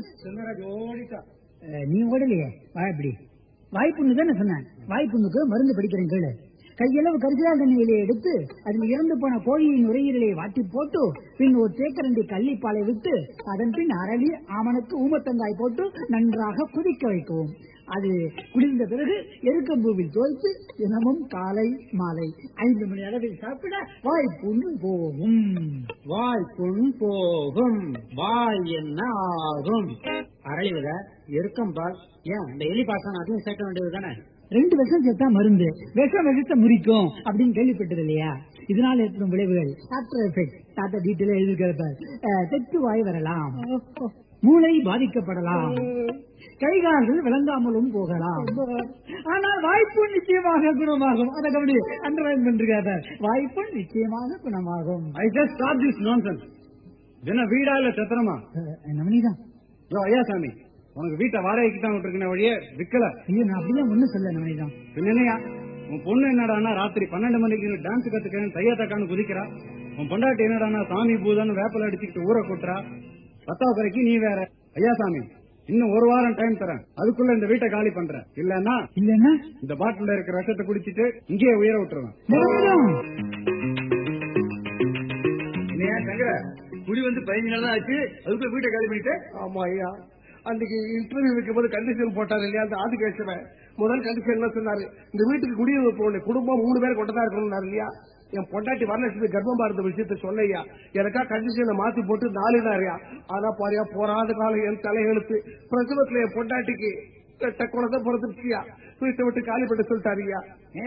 அஹ், நீ ஓடலையே வாய்ப்படி வாய்ப்புண்ணு தானே சொன்னேன் வாய்ப்புண்ணுக்கு மருந்து படிக்கிறேன் கேளு கையளவு கரிசலால் தண்ணியிலே எடுத்து அதில் இறந்து போன கோழியின் நுரையீரலை வாட்டி போட்டு பின் ஒரு தேக்கரண்டி கள்ளிப்பாலை விட்டு அதன் பின் அரளி ஆமணக்கு ஊமத்தங்காய் போட்டு நன்றாக கொதிக்க வைக்கவும் அது குளிர்ந்த பிறகு எருக்கம்பூவில் தோய்த்து தினமும் காலை மாலை ஐந்து மணி அளவில் சாப்பிட வாய் புண்ணு போகும் வாய் புண் போகும் வாய் என்ன ஆகும் அரளிவிட எருக்கம்பால் ஏன் இந்த எலி பாசனம் அதையும் சேர்க்க வேண்டியது தானே ரெண்டு விஷம் சேர்த்தா மருந்து விஷம் விஷத்தை முறிக்கும் அப்படின்னு கேள்விப்பட்டது இல்லையா இதனால் ஏற்படும் விளைவுகள் ஆஃப்டர் எஃபெக்ட் தாத்தா டீட்டெயில் எழுதியிருப்பார் தெற்கு வாய் வரலாம் மூளை பாதிக்கப்படலாம் கைகால்கள் விளங்காமலும் போகலாம் ஆனால் வாய்ப்பு நிச்சயமாக குணமாகும் அதை கவனி அண்டர்லைன் பண்றாங்க வாய்ப்பு நிச்சயமாக குணமாகும் I just stop this nonsense என்ன வீடா இல்ல சத்திரமா அஹ், நவனிதா யோ ஐயா சாமி உனக்கு வீட்டை வாடகைக்கு தான் விட்டுருக்கேன் வழியே விக்கல ஐயோ நான் அப்படிலாம் ஒண்ணும் சொல்ல நவனிதா என்னையா உன் பொண்ணு என்னடான்னா ராத்திரி பன்னெண்டு மணிக்கு டான்ஸ் கத்துக்கிறேன் தையா தக்கான்னு குதிக்கிறா உன் பொண்டாட்டி என்னடான்னா சாமி பூதன்னு வேப்பல அடிச்சுக்கிட்டு ஊற கொட்டுறா பத்தாவது வரைக்கும் நீ வேற ஐயா சாமி இன்னும் ஒரு வாரம் டைம் தரேன் அதுக்குள்ள இந்த வீட்டை காலி பண்றேன் இல்லன்னா இல்லன்னா இந்த பாட்டில இருக்கிற ரசத்தை குடிச்சிட்டு இங்கேயே உயர விட்டுருவேன் நவனிதா இல்லையா சங்கர குடி வந்து பதினஞ்சு நாள் தான் ஆச்சு அதுக்குள்ள வீட்டை காலி பண்ணிட்டு ஆமா ஐயா அன்னைக்கு இன்டர்வியூ வைக்கும் போது கண்டிஷன் போட்டாரு இல்லையா அந்த ஆதிகேசவன் முதல் கண்டிஷன் என்ன சொன்னாரு இந்த வீட்டுக்கு குடியிருப்பு போகணும் குடும்பம் மூணு பேர் கொண்டதா இருக்கணும் இல்லையா என் பொண்டாட்டி வரலட்சுமி கர்ப்பமா இருந்த விஷயத்த சொல்லையா எனக்கா கண்டிஷனை மாத்தி போட்டு நாலு நாரியா ஆனா பாரியா போராத காலம் என் தலையெழுத்து பிரசவத்துல என் பொண்டாட்டிக்கு ரெட்ட குழந்தை பிறந்துருச்சியா வீட்டை விட்டு காலி பண்ண சொல்லிட்டாருயா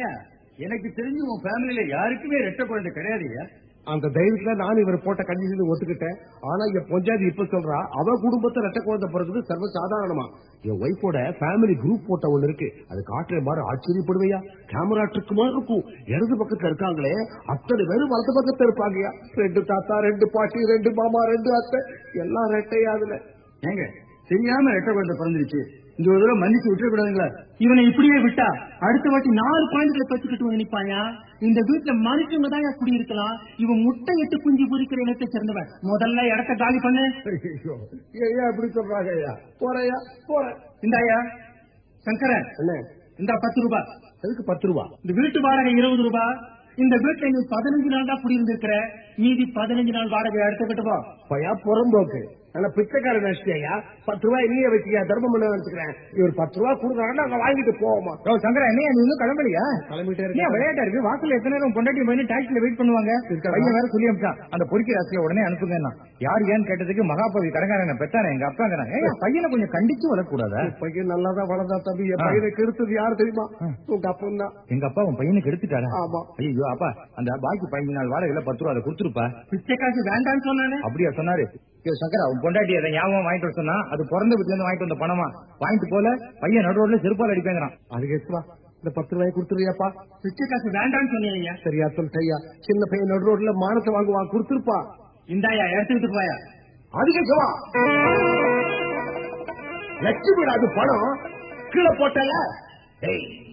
எனக்கு தெரிஞ்சு உன் ஃபேமிலியில யாருக்குமே ரெட்ட குழந்தை கிடையாதுயா அந்த தைரியத்துல நான் இவர் போட்ட கண்டிஷன் ஒத்துக்கிட்டேன் ஆனா என் பொஞ்சாதி இப்ப சொல்றா அவ குடும்பத்தை ரெட்ட குழந்தை பிறகுது சர்வ சாதாரணமா என் ஒய்ஃபோட ஃபேமிலி குரூப் போட்டோ ஒண்ணு இருக்கு அது காட்டுற மாதிரி ஆச்சரியப்படுவையா கேமரா ட்ரிக் மாதிரி இருக்கும் இடது பக்கத்துல இருக்காங்களே அத்தனை பேரும் வலது பக்கத்துல இருப்பாங்கயா ரெண்டு தாத்தா ரெண்டு பாட்டி ரெண்டு மாமா ரெண்டு அத்தை எல்லாம் ரெட்டையா அதுல ஏங்க தெரியாம ரெட்ட குழந்தை பிறந்துருச்சு இந்த ஒரு தடவை மன்னிச்சு விட்டுறக்கூடாதுங்களா இவனை இப்படியே விட்டா அடுத்த வாட்டி நாலு குழந்தைகளை பச்சுக்கிட்டு நினைப்பாயா இந்த வீட்டுல மனுஷங்க தான் குடியிருக்கலாம் இவன் முட்டை எட்டு குஞ்சு பொறிக்கிற இனத்தை சேர்ந்தவன் முதல்ல இடத்த காலி பண்ணு ஐயோ, ஏய்யா இப்படி சொல்றாங்க ஐயா போறையா போறேன் இந்தாயா சங்கரன் என்ன இந்த பத்து ரூபாய் எதுக்கு பத்து ரூபா இந்த வீட்டு வாடகை இருபது ரூபாய் இந்த வீட்டுல நீ பதினஞ்சு நாள் தான் குடியிருந்திருக்கிற மீதி பதினஞ்சு நாள் வாடகை எடுத்துக்கிட்டு போ பையா புறம்போக்கு ஆனா பிச்சைக்கார நஷ்டியா பத்து ரூபாய் நீயே வச்சுக்கியா தர்மம் பண்ண வச்சுக்கிறேன் இவர் பத்து ரூபாய் கொடுக்குறாங்கன்னா நாங்க வாங்கிட்டு போவோமா சங்கரா என்ன நீ இன்னும் கிளம்பலையா கிளம்பிட்டே ஏன் இருக்கேன் விளையாட்டா இருக்கு வாசல்ல எத்தனை நேரம் பொண்டாட்டி போய் டாக்ஸில வெயிட் பண்ணுவாங்க பையன் வேற சொல்லி அமிச்சான் அந்த பொறுக்கி ராசியில உடனே அனுப்புங்க யார் ஏன்னு கேட்டதுக்கு மகாபவி கடங்காரங்க பெத்தானே எங்க அப்பாங்கிறாங்க ஏன் பையனை கொஞ்சம் கண்டிச்சு வரக்கூடாதா பையன் நல்லாதான் வளர்ந்தா தம்பி என் பையனை கெடுத்தது யாரு தெரியுமா உங்க அப்பன் தான் எங்க அப்பா உன் பையனுக்கு எடுத்துட்டாரா ஆமா. ஐயோ அப்பா அந்த பாக்கி பதினஞ்சு நாள் வாடகைல பத்து ரூபா அதை கொடுத்துருப்பா பிச்சை காசு வேண்டாம்னு சொன்னானே அப்படியா சொன்னாரு ஐயோ சங்கரா உன் பொண்டாட்டி அதை ஞாபகம் வாங்கிட்டு வர சொன்னா அது பிறந்த வீட்டுல இருந்து வாங்கிட்டு வந்த பணமா வாங்கிட்டு போல பையன் நடு ரோட்ல செருப்பால் அடிப்பேங்கிறான் அதுக்கு எட்டுவா இந்த பத்து ரூபாய் கொடுத்துருவியாப்பா பிச்சை காசு வேண்டாம்னு சொன்னீங்க சரியா சொல் சரியா சின்ன பையன் நடு ரோட்ல மானத்தை வாங்குவா கொடுத்துருப்பா இந்தாயா எடுத்துக்கிட்டு போயா அதுக்கு வா லட்சுமி அது பணம் கீழே போட்டல ஏய்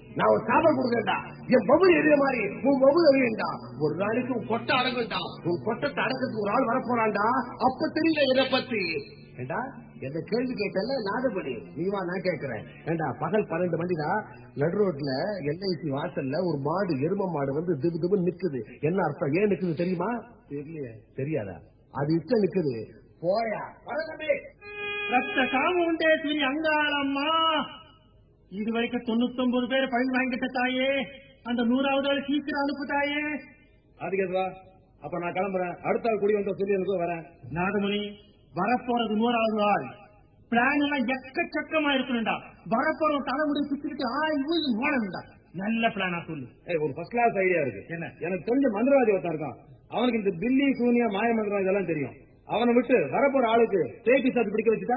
நான் ஒரு சாபம் கொடுக்கேன்டா என் பபுள் எரிய மாதிரி உன் பபுள் எரியண்டா ஒரு நாளைக்கு உன் கொட்டை அடங்குண்டா உன் கொட்டத்தை அடக்கிறதுக்கு ஒரு ஆள் வரப்போறான்டா அப்ப தெரியல இதை பத்தி ஏண்டா எந்த கேள்வி கேட்டல நாதபடி நீ வா நான் கேட்கிறேன் ஏண்டா பகல் பன்னெண்டு மணிடா நடு ரோட்ல எல்ஐசி வாசல்ல ஒரு மாடு எரும மாடு வந்து திபு திபு நிக்குது என்ன அர்த்தம் ஏன் நிக்குது தெரியுமா தெரியலையே தெரியாதா அது இஷ்டம் நிக்குது போயா வரதமே ரத்த சாமுண்டே ஸ்ரீ அங்காளம்மா இது வரைக்கும் தொண்ணூத்தொன்பது பேர் பழி வாங்கிட்ட தாயே அந்த நூறாவது ஆள் சீக்கிரம் அனுப்பு தாயே அதுக்கு எதுவா அப்ப நான் கிளம்புறேன் அடுத்த ஆள் குடி வந்த சொல்லி எனக்கு வரேன் நாதமுனி வரப்போறது நூறாவது ஆள் பிளான் எல்லாம் எக்கச்சக்கமா இருக்கணும்டா வரப்போற தலைமுடி சுத்திக்கிட்டு ஆய் ஊய் ஓடணும்டா நல்ல பிளானா சொல்லு ஏய் ஒரு ஃபர்ஸ்ட் கிளாஸ் ஐடியா இருக்கு என்ன எனக்கு தெரிஞ்ச மந்திரவாதி ஒருத்தன் இருக்கான் அவனுக்கு இந்த பில்லி சூனியா மாய மந்திரம் இதெல்லாம் தெரியும் அவனை விட்டு வரப்போற ஆளுக்கு தேய்ச்சி சாத்து பிடிக்க வச்சுட்டா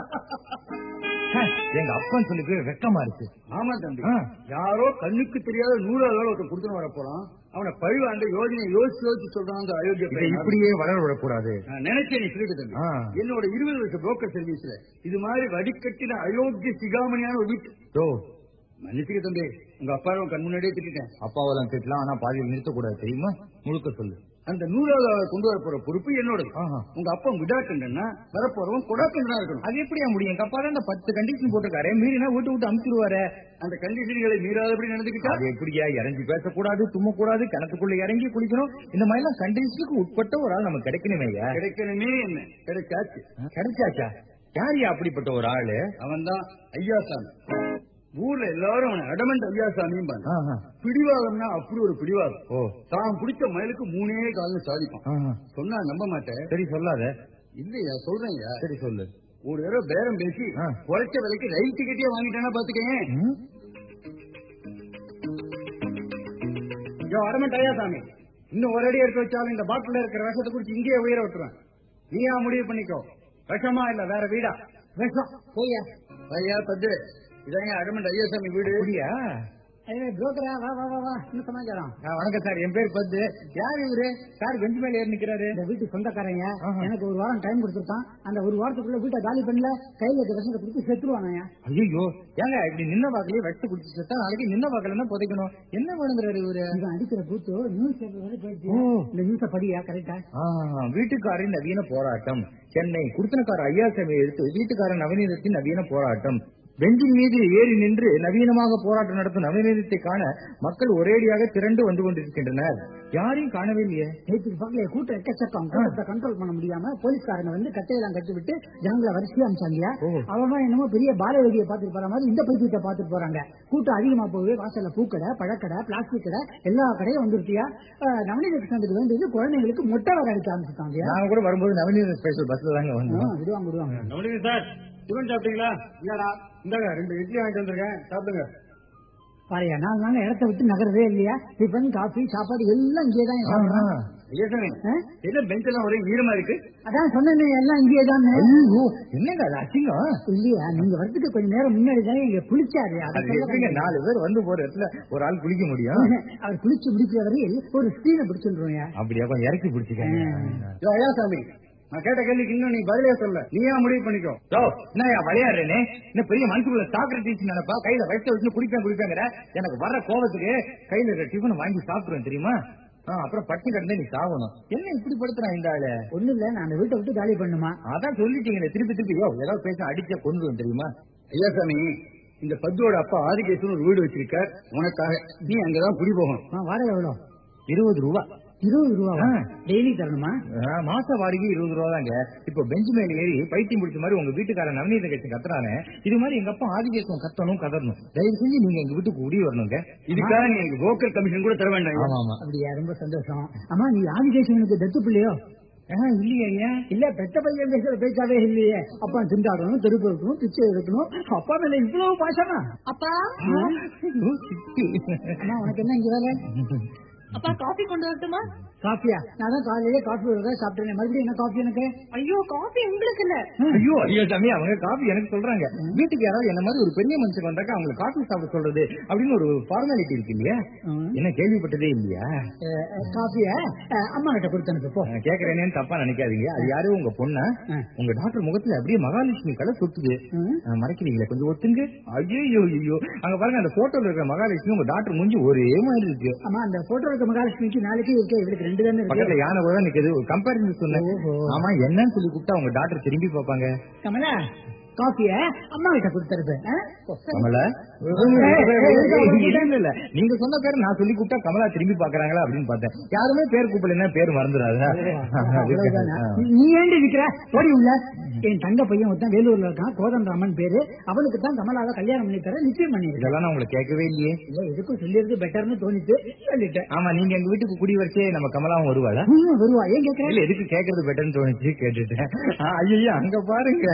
எங்க அப்பன் சொல்லி வெக்கமா இருக்கு ஆமா தம்பி ஆ. யாரோ கண்ணுக்கு தெரியாத நூறாவது ஆள் ஒருத்தன் கொடுத்துட்டு வர போறான் அவனை பழிவாண்ட யோஜனை யோசிச்சு யோசிச்சு சொல்றான் அந்த அயோக்கிய இதை பையன். இப்படியே வளர விடக்கூடாது நான் நினைச்சேன் நீ சொல்லிட்டு தம்பி ஆ. என்னோட இருபது வருஷ புரோக்கர் சர்வீஸ்ல இது மாதிரி வடிகட்டின அயோக்கிய சிகாமணியான ஒரு வீட்டு ஓ மன்னிச்சுக்க தம்பி உங்க அப்பாவை கண் முன்னாடியே திட்டேன் அப்பாவெல்லாம் திட்டலாம் ஆனா பாதியில் நிறுத்தக்கூடாது தெரியுமா முழுக்க சொல்லு அந்த நூறாவது ஆளை கொண்டு வர போற பொறுப்பு என்னோடது ஆஹா. உங்க அப்பா விடாக்கண்டா வரப்போறவன் கொடாக்கண்டா இருக்கணும் அது எப்படியா முடியும் எங்க அப்பா தான் பத்து கண்டிஷன் போட்டிருக்காரு மீறினா விட்டு விட்டு அமுச்சிடுவாரு அந்த கண்டிஷன்களை மீறாதபடி நடந்துக்கிட்டா அது எப்படியா இறங்கி பேசக்கூடாது தும்மக்கூடாது கிணத்துக்குள்ள இறங்கி குளிக்கணும் இந்த மாதிரி எல்லாம் கண்டிஷனுக்கு உட்பட்ட ஒரு ஆள் நமக்கு கிடைக்கணுமேயா கிடைக்கணுமே என்ன கிடைச்சாச்சு கிடைச்சாச்சா யாரியா அப்படிப்பட்ட ஒரு ஆளு அவன் தான் ஐயாசாமி ஊர்ல எல்லாரும் அவனை அடமண்ட் ஐயாசாமியும் ஆஹா. பிடிவாதம்னா அப்படி ஒரு பிடிவாதம் ஓ தான் பிடிச்ச மயிலுக்கு மூணே காலம் சாதிப்பான் ஆஹா. சொன்னா நம்ப மாட்டேன் சரி சொல்லாத இல்லையா சொல்றேன்யா சரி சொல்லு ஒரு தடவை பேரம் பேசி ஆ. குறைச்ச விலைக்கு ரயில் டிக்கெட்டே வாங்கிட்டானா பாத்துக்கேன் ம்? யோ அடமண்ட் ஐயாசாமி இன்னும் ஒரு அடி எடுத்து வச்சாலும் இந்த பாட்டில இருக்கிற விஷத்தை குடிச்சு இங்கேயே உயிரை விட்டுருவேன் நீயா முடிவு பண்ணிக்கோ விஷமா இல்ல வேற வீடா விஷம் போய்யா ஐயா பத்து இதாங்க அடமண்ட் ஐயாசாமி வீடு அப்படியா புரோக்கரா வா வா வா வா என்ன சமாச்சாரம் ஆ, வணக்கம் சார் என் பேர் பத்து யார் இவரு சார் பெஞ்சு மேல ஏறி நிக்கிறாரு இந்த வீட்டு சொந்தக்காரங்க ஆஹா. எனக்கு ஒரு வாரம் டைம் கொடுத்துருக்கான் அந்த ஒரு வாரத்துக்குள்ள வீட்டை காலி பண்ணல கையில இருக்க விஷத்தை கொடுத்து செத்துருவானயா ஐயோ ஏங்க இப்படி நின்ன வாக்கிலே வெட்டு குடிச்சு செத்தா நாளைக்கு நின்ன வாக்கில தான் புதைக்கணும் என்ன வேணுங்கிறாரு இவரு இவன் அடிக்கிற கூத்து நியூஸ் பேப்பர் வரை போயிடுச்சு ஓ. இந்த நியூஸ படியா கரெக்டா ஆ, வீட்டுக்காரின் நவீன போராட்டம் சென்னை குடுத்தனக்கார ஐயாசாமி எடுத்து வீட்டுக்காரன் நவீனத்தின் நவீன போராட்டம் பெஞ்சின் மீது ஏறி நின்று நவீனமாக போராட்டம் நடத்தும் நவீனத்தை காண மக்கள் ஒரேடியாக திரண்டு வந்து கொண்டிருக்கின்றனர் யாரையும் காணவே இல்லையே நேற்றுக்கு பக்கத்துல கூட்டம் எக்கச்சக்கம் கூட்டத்தை கண்ட்ரோல் பண்ண முடியாம போலீஸ்காரங்க வந்து கட்டையெல்லாம் கட்டி விட்டு ஜனங்களை வரிசையா அமிச்சாங்க ஓ. அவங்க என்னமோ பெரிய பாலவதியை பார்த்துட்டு போற மாதிரி இந்த பைத்தியத்தை பார்த்துட்டு போறாங்க கூட்டம் அதிகமா போகுது வாசல்ல பூக்கடை பழக்கடை பிளாஸ்டிக் கடை எல்லா கடையும் வந்துருக்கியா நவநீத கிருஷ்ணனுக்கு வேண்டியது குழந்தைங்களுக்கு மொட்டை வர அடிக்க ஆரம்பிச்சிருக்காங்க நாங்க கூட வரும்போது நவீன ஸ்பெஷல் பஸ்ல தாங்க வந்தோம் விடுவாங்க விடுவாங்க நவனீத சார் டிஃபன் சாப்பிட்டீங்களா இல்லடா இந்தாங்க ரெண்டு இட்லி வாங்கிட்டு வந்திருக்கேன் சாப்பிடுங்க பாருயா நாலு நாள் இடத்த விட்டு நகரவே இல்லையா டிஃபன் காஃபி சாப்பாடு எல்லாம் இங்கே தான் சாப்பிடுறோம். ஐயாசாமி ஆ? என்ன பெஞ்ச் எல்லாம் ஒரே ஈரமா இருக்கு அதான் சொன்னேனே எல்லாம் இங்கே தானே ஐயோ, என்னங்க அது அசிங்கம் இல்லையா நீங்க வரதுக்கு கொஞ்ச நேரம் முன்னாடி தானே இங்க குளிச்சாரு அதை அது எப்படிங்க சொல்ல நாலு பேர் வந்து போற இடத்துல ஒரு ஆள் குளிக்க முடியும் அவர் குளிச்சு முடிக்கிற வரையில் ஒரு ஸ்கிரீனை பிடிச்சிருவோம் அப்படியா கொஞ்சம் இறக்கி பிடிச்சிக்கங்க யோ ஐயாசாமி நான் கேட்ட கேள்விக்கு இன்னும் நீ பதிலே சொல்ல நீயா முடிவு பண்ணிக்கோ யோ, என்னய்யா விளையாடுறேனே என்ன பெரிய மனசுக்குள்ள சாக்ரட்டிஸ் நினைப்பா கையில வயிற்று வச்சு குடிப்பேன் குடிப்பேங்கிற எனக்கு வர்ற கோபத்துக்கு கையில இருக்க டிஃபன் வாங்கி சாப்பிடுவேன் தெரியுமா ஆ, அப்புறம் பட்டி கிடந்தே நீ சாகணும் என்ன இப்படி படுத்துறான் இந்த ஆளு ஒண்ணு இல்ல நான் அந்த வீட்டை விட்டு காலி பண்ணுமா அதான் சொல்லிட்டீங்களே திருப்பி திருப்பி யோ ஏதாவது பேச அடிச்ச கொண்டு தெரியுமா ஐயாசாமி இந்த பத்துவோட அப்பா ஆதிகேசன் ஒரு வீடு வச்சிருக்கார் உனக்காக நீ அங்கதான் குடி போகணும் ஆ, வாடகை எவ்வளோ இருபது ரூபா இருபது ரூபா ஆ. டெய்லி தரணுமா ஆ, மாச வாடகை இருபது ரூபா தாங்க இப்போ பெஞ்ச் மேல ஏறி பைத்தியம் பிடிச்ச மாதிரி உங்க வீட்டுக்காரன் நவநீத கட்சி கத்துறானே இது மாதிரி எங்க அப்பா ஆதிகேசம் கத்தணும் கதறணும் தயவு செஞ்சு நீங்க எங்க வீட்டுக்கு குடி வரணுங்க இதுக்காக நீ எனக்கு வோக்கல் கமிஷன் கூட தர வேண்டாம் ஆமா ஆமா அப்படியா ரொம்ப சந்தோஷம் அம்மா நீ ஆதிகேசனுக்கு தத்து பிள்ளையோ ஆ, இல்லையா ஏன் இல்ல பெத்த பையன் பேசுற பேச்சாவே இல்லையே அப்பா திண்டாடணும் தெருப்பு இருக்கணும் பிச்சை எடுக்கணும் அப்பா மேல இவ்வளவு பாசமா அப்பா ஓ, சித்தி. அம்மா உனக்கு என்ன இங்க வேலை அப்பா காபி கொண்டு வரட்டுமா காஃபியா நான் தான் காலையிலே காஃபி ஒரு சாப்பிட்டேன் மறுபடியும் என்ன காஃபி எனக்கு ஐயோ காபி உங்களுக்கு இல்ல ஐயோ ஐயோ சாமி அவங்க காபி எனக்கு சொல்றாங்க வீட்டுக்கு யாராவது என்ன மாதிரி ஒரு பெரிய மனுஷன் வந்தாக்கா அவங்க காபி சாப்பிட சொல்றது அப்படின்னு ஒரு ஃபார்மாலிட்டி இருக்கு இல்லையா என்ன கேள்விப்பட்டதே இல்லையா காஃபிய அம்மா கிட்ட கொடுத்து அனுப்பு போ நான் கேக்குறேனேன்னு தப்பா நினைக்காதீங்க அது யாரும் உங்க பொண்ணா உங்க டாக்டர் முகத்துல அப்படியே மகாலட்சுமி கலை சுத்துது அஹ், மறைக்கிறீங்களே கொஞ்சம் ஒத்துங்க ஐயோ ஐயோ அங்க பாருங்க அந்த போட்டோல இருக்கிற மகாலட்சுமி உங்க டாக்டர் மூஞ்சி ஒரே மாதிரி இருக்கு ஆமா அந்த போட்டோ இருக்க மகாலட்சுமிக்கு நாளைக்கு இருக்கே இவளுக்கு ரெண்டு தானே இருக்கு பக்கத்துல யானை கூட நிக்குது ஒரு கம்பேரிசன் சொன்னேன் ஆமா என்னன்னு சொல்லி கூப்பிட்டா உங்க டாக்டர் திரும்பி பார்ப்பாங்க கமலா காஃபிய அம்மா கிட்ட கொடுத்துருப்பு கமலா இல்ல இல்ல இல்ல நீங்க சொன்ன பேர் நான் சொல்லி கூப்பிட்டா கமலா திரும்பி பாக்குறாங்களா அப்படின்னு பார்த்தேன் யாருமே பேர் கூப்பிடலன்னா பேர் மறந்துடாதா நீ ஏண்டி நிக்கிற ஓடி உள்ள என் தங்க பையன் ஒருத்தன் வேலூர்ல இருக்கான் கோதண்டராமன் பேரு அவனுக்கு தான் கமலாவை கல்யாணம் பண்ணி தர நிச்சயம் பண்ணிருக்கேன் இதெல்லாம் நான் உங்களுக்கு கேட்கவே இல்லையே இல்ல எதுக்கும் சொல்லியிருக்கு பெட்டர்னு தோணிட்டு சொல்லிட்டேன் ஆமா நீங்க எங்க வீட்டுக்கு குடி வச்சே நம்ம கமலாவும் வருவாளா ம், வருவா ஏன் கேக்குற இல்ல எதுக்கு கேக்குறது பெட்டர்னு தோணுச்சு கேட்டுட்டேன் ஐயோ அங்க பாருங்க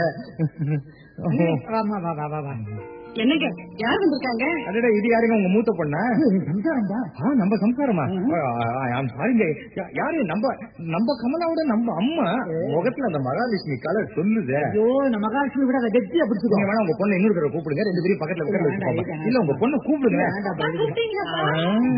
ஆமா வா வா வா வா என்னங்க யார் வந்திருக்காங்க அடடா இது யாருங்க உங்க மூத்த பொண்ணா சம்சாரம் தான் ஆ, நம்ம சம்சாரமா சாரிங்க யாரு நம்ம நம்ம கமலாவோட நம்ம அம்மா முகத்துல அந்த மகாலட்சுமி கலர் சொல்லுதே ஐயோ நம்ம மகாலட்சுமி விட அதை கெட்டியா பிடிச்சுக்கோ நீங்க வேணா உங்க பொண்ணு இன்னொரு தடவை கூப்பிடுங்க ரெண்டு பேரும் பக்கத்துல உட்கார வச்சு வேண்டாம், பாப்போம். வேண்டாம். இல்ல உங்க பொண்ணு கூப்பிடுங்க வேண்டாம், அப்பா, வேண்டாம். கூப்பிட்டீங்களா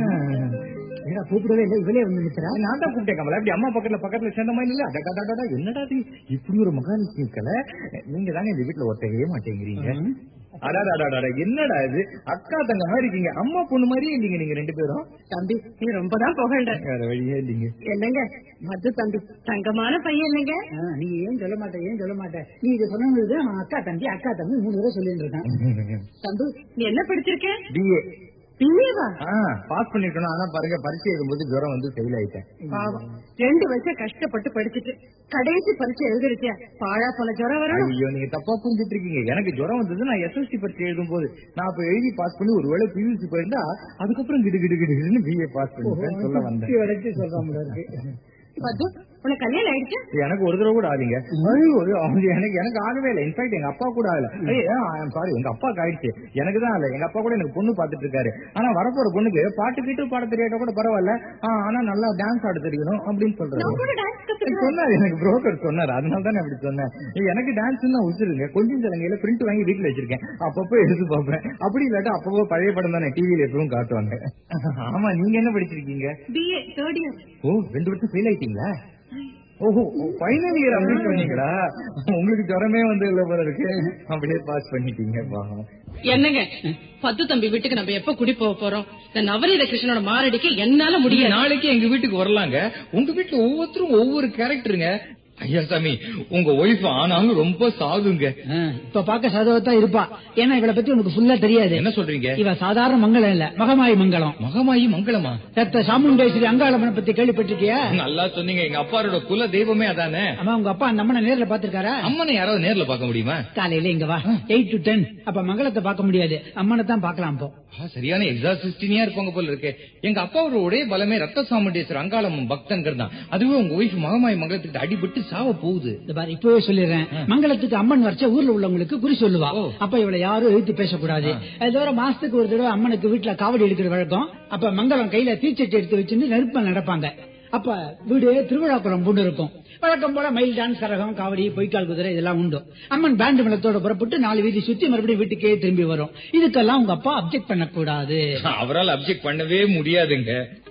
ஆ. ஏடா, கூப்பிடவே இல்லை இவளே வந்து நிக்கிறா நான் தான் கூப்பிட்டேன் கமலா இப்படி அம்மா பக்கத்துல பக்கத்துல சேர்ந்த மாதிரி இல்ல அடடா, அடடா, என்னடா இது இப்படி ஒரு மகாலட்சுமி கலை நீங்க தானே இந்த வீட்டுல ஒத்தவே மாட்டேங்கிறீங்க அடாடா அடாடா, என்னடா இது அக்கா தங்க மாதிரி இருக்கீங்க அம்மா பொண்ணு மாதிரியே இல்லீங்க நீங்க ரெண்டு பேரும் தம்பி நீ ரொம்ப தான் புகழ்ற வேற வழியே இல்லீங்க என்னங்க மது தம்பி தங்கமான பையன் இல்லைங்க ஆ, நீ ஏன் சொல்ல மாட்டே ஏன் சொல்ல மாட்டே நீ இது சொன்னது அவன் அக்கா தம்பி அக்கா தம்பி மூணு பேரும் சொல்லிட்டு இருக்கான் தம்பி நீ என்ன படிச்சிருக்க பிஏ பிஏவா பாஸ் பண்ணிருக்கணும் ஆனா பாருங்க பரீட்சை எழுதும்போது ஜுரம் வந்து ஃபெயில் ஆயிட்டேன் பாவம் ரெண்டு வருஷம் கஷ்டப்பட்டு படிச்சுட்டு கடைசி பரீட்சை எழுதிருச்சியா பாழா போன ஜுரம் வரும் ஐயோ நீங்க தப்பா புரிஞ்சிட்டு இருக்கீங்க எனக்கு ஜுரம் வந்தது நான் எஸ்எஸ்சி பரீட்சை எழுதும் போது நான் அப்ப எழுதி பாஸ் பண்ணி ஒருவேளை பியூசி போயிருந்தா அதுக்கப்புறம் கிடு கிடு கிடுன்னு பிஏ பாஸ் பண்ணிட்டேன் சொல்ல வந்தேன் வரைக்கும் சொல்றான் போல இருக்கு மது உனக்கு கல்யாணம் ஆயிடுச்சு எனக்கு ஒரு தடவை கூட ஆகுங்க ஐயோ, அவங்க எனக்கு எனக்கு ஆகவே இல்லை இன்ஃபேக்ட் எங்க அப்பா கூட ஆகல சாரி எங்க அப்பாக்கு ஆயிடுச்சு எனக்கு தான் இல்ல எங்க அப்பா கூட எனக்கு பொண்ணு பாத்துட்டு இருக்காரு ஆனா வரப்போற பொண்ணுக்கு பாட்டு கீட்டு பாட தெரியாட்ட கூட பரவாயில்ல ஆ, ஆனா நல்லா டான்ஸ் ஆட தெரியணும் அப்படின்னு நான் கூட சொல்றாரு டான்ஸ் கத்துக்கிறேன் சொன்னாரு எனக்கு புரோக்கர் சொன்னாரு அதனால தான் அப்படி சொன்னேன் ஏய், எனக்கு டான்ஸ் தான் உச்சிருங்க கொஞ்சம் சிலங்கையில பிரிண்ட் வாங்கி வீட்டுல வச்சிருக்கேன் அப்பப்போ எடுத்து பார்ப்பேன் அப்படி இல்லாட்டா அப்பப்போ பழைய படம் தானே டிவியில எப்பவும் காட்டுவாங்க ஆமா நீங்க என்ன படிச்சிருக்கீங்க பிஏ தேர்ட் இயர் ஓ ரெண்டு வருஷம் ஃபெயில் ஆயிட்டீங்களா ஓஹோ ஃபைனல் இயர் அப்படி சொன்னீங்களா உங்களுக்கு ஜுரமே வந்து இல்ல போல இருக்கு அப்படியே பாஸ் பண்ணிட்டீங்க பாவம். என்னங்க பத்து தம்பி வீட்டுக்கு நம்ம எப்ப குடி போக போறோம் இந்த நவநீத கிருஷ்ணனோட மாரடிக்கு என்னால நீங்க முடியாது நாளைக்கு எங்க வீட்டுக்கு வரலாங்க உங்க வீட்டுல ஒவ்வொருத்தரும் ஒவ்வொரு கேரக்டருங்க ஐயா சாமி உங்க ஒய்ஃப் ஆனாலும் ரொம்ப சாதுங்க ஆ, இப்ப பாக்க சாதவத்தான் இருப்பா ஏன்னா இவளை பத்தி உனக்கு ஃபுல்லா தெரியாது என்ன சொல்றீங்க இவ சாதாரண மங்களம் இல்ல மகமாயி மங்களம் மகமாயி மங்களமா ரத்த சாமுண்டேஸ்வரி அங்காளம்மனை பத்தி கேள்விப்பட்டிருக்கியா நல்லா சொன்னீங்க எங்க அப்பாரோட குல தெய்வமே அதானே ஆமா உங்க அப்பா அந்த அம்மனை நேர்ல பாத்திருக்காரா அம்மனை யாராவது நேர்ல பார்க்க முடியுமா காலையில இங்க வா எயிட் டு டென் அப்ப மங்களத்தை பார்க்க முடியாது அம்மனை தான் பாக்கலாம் இப்போ ஆ, சரியான எக்ஸாசிஸ்டினியா இருப்பாங்க போல இருக்கு எங்க அப்பாவோட ஒரே பலமே ரத்த சாமுண்டேஸ்வரர் அங்காளம்மன் பக்தங்கிறது தான் அதுவே உங்க ஒய்ஃப் மகமாயி மங்களத்துக்கு அடிபட்டு சாவ போகுது இந்த பாரு இப்பவே சொல்லிடுறேன் மங்களத்துக்கு அம்மன் வரைச்ச ஊர்ல உள்ளவங்களுக்கு குறி சொல்லுவா அப்ப இவளை யாரும் எழுத்து பேசக்கூடாது அது தவிர மாசத்துக்கு ஒரு தடவை அம்மனுக்கு வீட்டுல காவடி எடுக்கிற வழக்கம் அப்ப மங்களம் கையில தீச்சட்டி எடுத்து வச்சுன்னு நெருப்ப நடப்பாங்க அப்ப வீடு திருவிழாக்குளம் பூண்டு இருக்கும் வழக்கம் போல மயில் டான்ஸ் கரகம் காவடி பொய்க்கால் குதிரை இதெல்லாம் உண்டு அம்மன் பேண்ட் மேளத்தோட புறப்பட்டு நாலு வீதி சுத்தி மறுபடியும் வீட்டுக்கே திரும்பி வரும் இதுக்கெல்லாம் உங்க அப்பா அப்செக்ட் பண்ணக்கூடாது அவரால் அப்செக்ட் பண்ணவே முடியாதுங்க